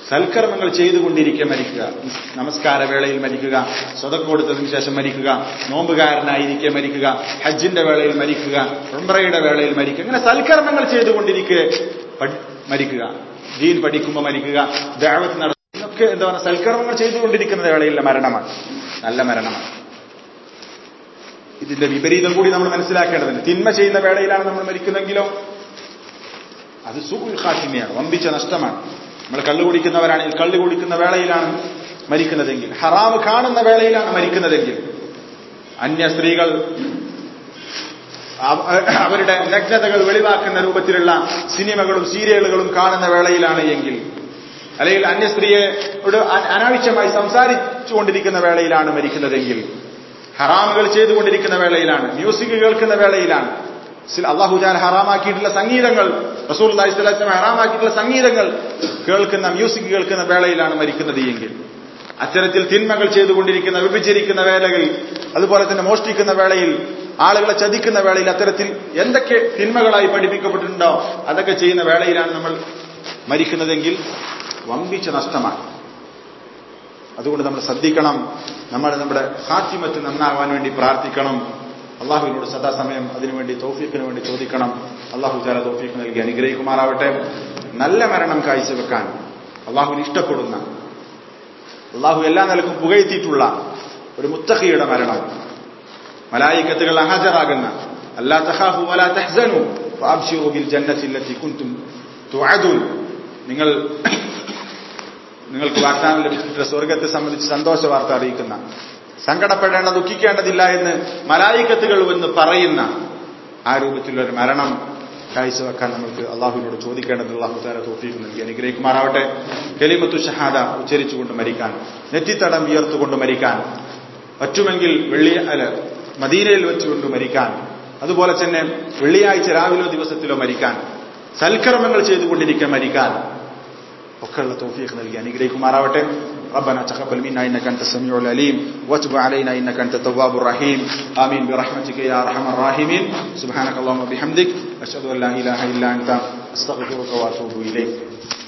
സൽക്കർമ്മങ്ങൾ ചെയ്തുകൊണ്ടിരിക്കെ മരിക്കുക നമസ്കാര വേളയിൽ മരിക്കുക സ്വതക്ക് കൊടുത്തതിന് ശേഷം മരിക്കുക നോമ്പുകാരനായിരിക്കെ മരിക്കുക ഹജ്ജിന്റെ വേളയിൽ മരിക്കുക ഉംറയുടെ വേളയിൽ മരിക്കുക അങ്ങനെ സൽക്കർമ്മങ്ങൾ ചെയ്തുകൊണ്ടിരിക്കെ പഠി- മരിക്കുക ദീൻ പഠിക്കുമ്പോൾ മരിക്കുക ദാവത്ത് നട ഇതൊക്കെ എന്താ പറയുക സൽക്കർമ്മങ്ങൾ ചെയ്തുകൊണ്ടിരിക്കുന്ന വേളയിലെ മരണമാണ് നല്ല മരണമാണ് ഇതിന്റെ വിപരീതം കൂടി നമ്മൾ മനസ്സിലാക്കേണ്ടതുണ്ട് തിന്മ ചെയ്യുന്ന വേളയിലാണ് നമ്മൾ മരിക്കുന്നതെങ്കിലോ അത് സുഖുൽ ഖാത്തിമയാണ് വമ്പിച്ച നഷ്ടമാണ് നമ്മൾ കള്ളു കുടിക്കുന്നവരാണെങ്കിൽ കള്ളു കുടിക്കുന്ന വേളയിലാണ് മരിക്കുന്നതെങ്കിൽ ഹറാമ് കാണുന്ന വേളയിലാണ് മരിക്കുന്നതെങ്കിൽ അന്യ സ്ത്രീകൾ അവ- അവരുടെ നഗ്നതകൾ വെളിവാക്കുന്ന രൂപത്തിലുള്ള സിനിമകളും സീരിയലുകളും കാണുന്ന വേളയിലാണ് എങ്കിൽ അല്ലെങ്കിൽ അന്യ സ്ത്രീയെ ഒരു അ- അനാവശ്യമായി സംസാരിച്ചുകൊണ്ടിരിക്കുന്ന വേളയിലാണ് മരിക്കുന്നതെങ്കിൽ ഹറാമുകൾ ചെയ്തുകൊണ്ടിരിക്കുന്ന വേളയിലാണ് മ്യൂസിക് കേൾക്കുന്ന വേളയിലാണ് സിൽ- അള്ളാഹു ജാൻ ഹറാമാക്കിയിട്ടുള്ള സംഗീതങ്ങൾ റസൂൽ അള്ളാഹിസ്ലാം ഹറാമാക്കിയിട്ടുള്ള സംഗീതങ്ങൾ കേൾക്കുന്ന മ്യൂസിക് കേൾക്കുന്ന വേളയിലാണ് മരിക്കുന്നത് എങ്കിൽ അത്തരത്തിൽ തിന്മകൾ ചെയ്തുകൊണ്ടിരിക്കുന്ന വിഭജിക്കുന്ന വേളകളിൽ അതുപോലെ തന്നെ മോഷ്ടിക്കുന്ന വേളയിൽ ആളുകളെ ചതിക്കുന്ന വേളയിൽ അത്തരത്തിൽ എന്തൊക്കെ തിന്മകളായി പഠിപ്പിക്കപ്പെട്ടിട്ടുണ്ടോ അതൊക്കെ ചെയ്യുന്ന വേളയിലാണ് നമ്മൾ മരിക്കുന്നതെങ്കിൽ വമ്പിച്ച നഷ്ടമാണ് അതുകൊണ്ട് നമ്മൾ ശ്രദ്ധിക്കണം നമ്മൾ നമ്മുടെ ഹാത്തിമത്ത് നന്നാവാൻ വേണ്ടി പ്രാർത്ഥിക്കണം അള്ളാഹുവിനോട് സദാസമയം അതിനുവേണ്ടി തൗഫീഖിന് വേണ്ടി ചോദിക്കണം അള്ളാഹു ചാല തൗഫീഖ് നൽകി അനുഗ്രഹിക്കുമാറാവട്ടെ നല്ല മരണം കാഴ്ചവെക്കാൻ അള്ളാഹുവിന് ഇഷ്ടപ്പെടുന്ന അള്ളാഹു എല്ലാ നിലക്കും പുകഴ്ത്തിയിട്ടുള്ള ഒരു മുത്തഖിയുടെ മരണം മലായിക്കത്തുകൾ അഹാജരാകുന്ന അല്ലാ തഹാഫു വലാ തഹ്സനു വഅബ്ശിറു ബിൽ ജന്നത്തി അല്ലത്തി കുൻതും തുഅദുൻ നിങ്ങൾ നിങ്ങൾക്ക് വാഗ്ദാനം ലഭിച്ചിട്ടുള്ള സ്വർഗത്തെ സംബന്ധിച്ച് സന്തോഷ വാർത്ത അറിയിക്കുന്ന സങ്കടപ്പെടേണ്ട ദുഃഖിക്കേണ്ടതില്ല എന്ന് മലായിക്കത്തുകൾ എന്ന് പറയുന്ന ആ രൂപത്തിലുള്ള ഒരു മരണം കാഴ്ചവെക്കാൻ നമുക്ക് അള്ളാഹുവിനോട് ചോദിക്കേണ്ടത് അള്ളാഹു താര തോഫീക്ക് നൽകി അനുഗ്രഹിക്കുമാറാവട്ടെ കലിമത്തു ഷഹാദ ഉച്ചരിച്ചുകൊണ്ട് മരിക്കാൻ നെറ്റിത്തടം വിയർത്തുകൊണ്ട് മരിക്കാൻ പറ്റുമെങ്കിൽ വെള്ളി അല്ല മദീനയിൽ വെച്ചുകൊണ്ട് മരിക്കാൻ അതുപോലെ തന്നെ വെള്ളിയാഴ്ച രാവിലോ ദിവസത്തിലോ മരിക്കാൻ സൽക്കർമ്മങ്ങൾ ചെയ്തുകൊണ്ടിരിക്കാൻ മരിക്കാൻ وكل توفيق نلقى نقريكم مراوته ربنا تقبل منا إنك أنت السميع العليم واتب علينا إنك أنت التواب الرحيم آمين برحمتك يا أرحم الراحمين سبحانك اللهم وبحمدك أشهد أن لا إله إلا أنت أستغفرك وأتوب إليك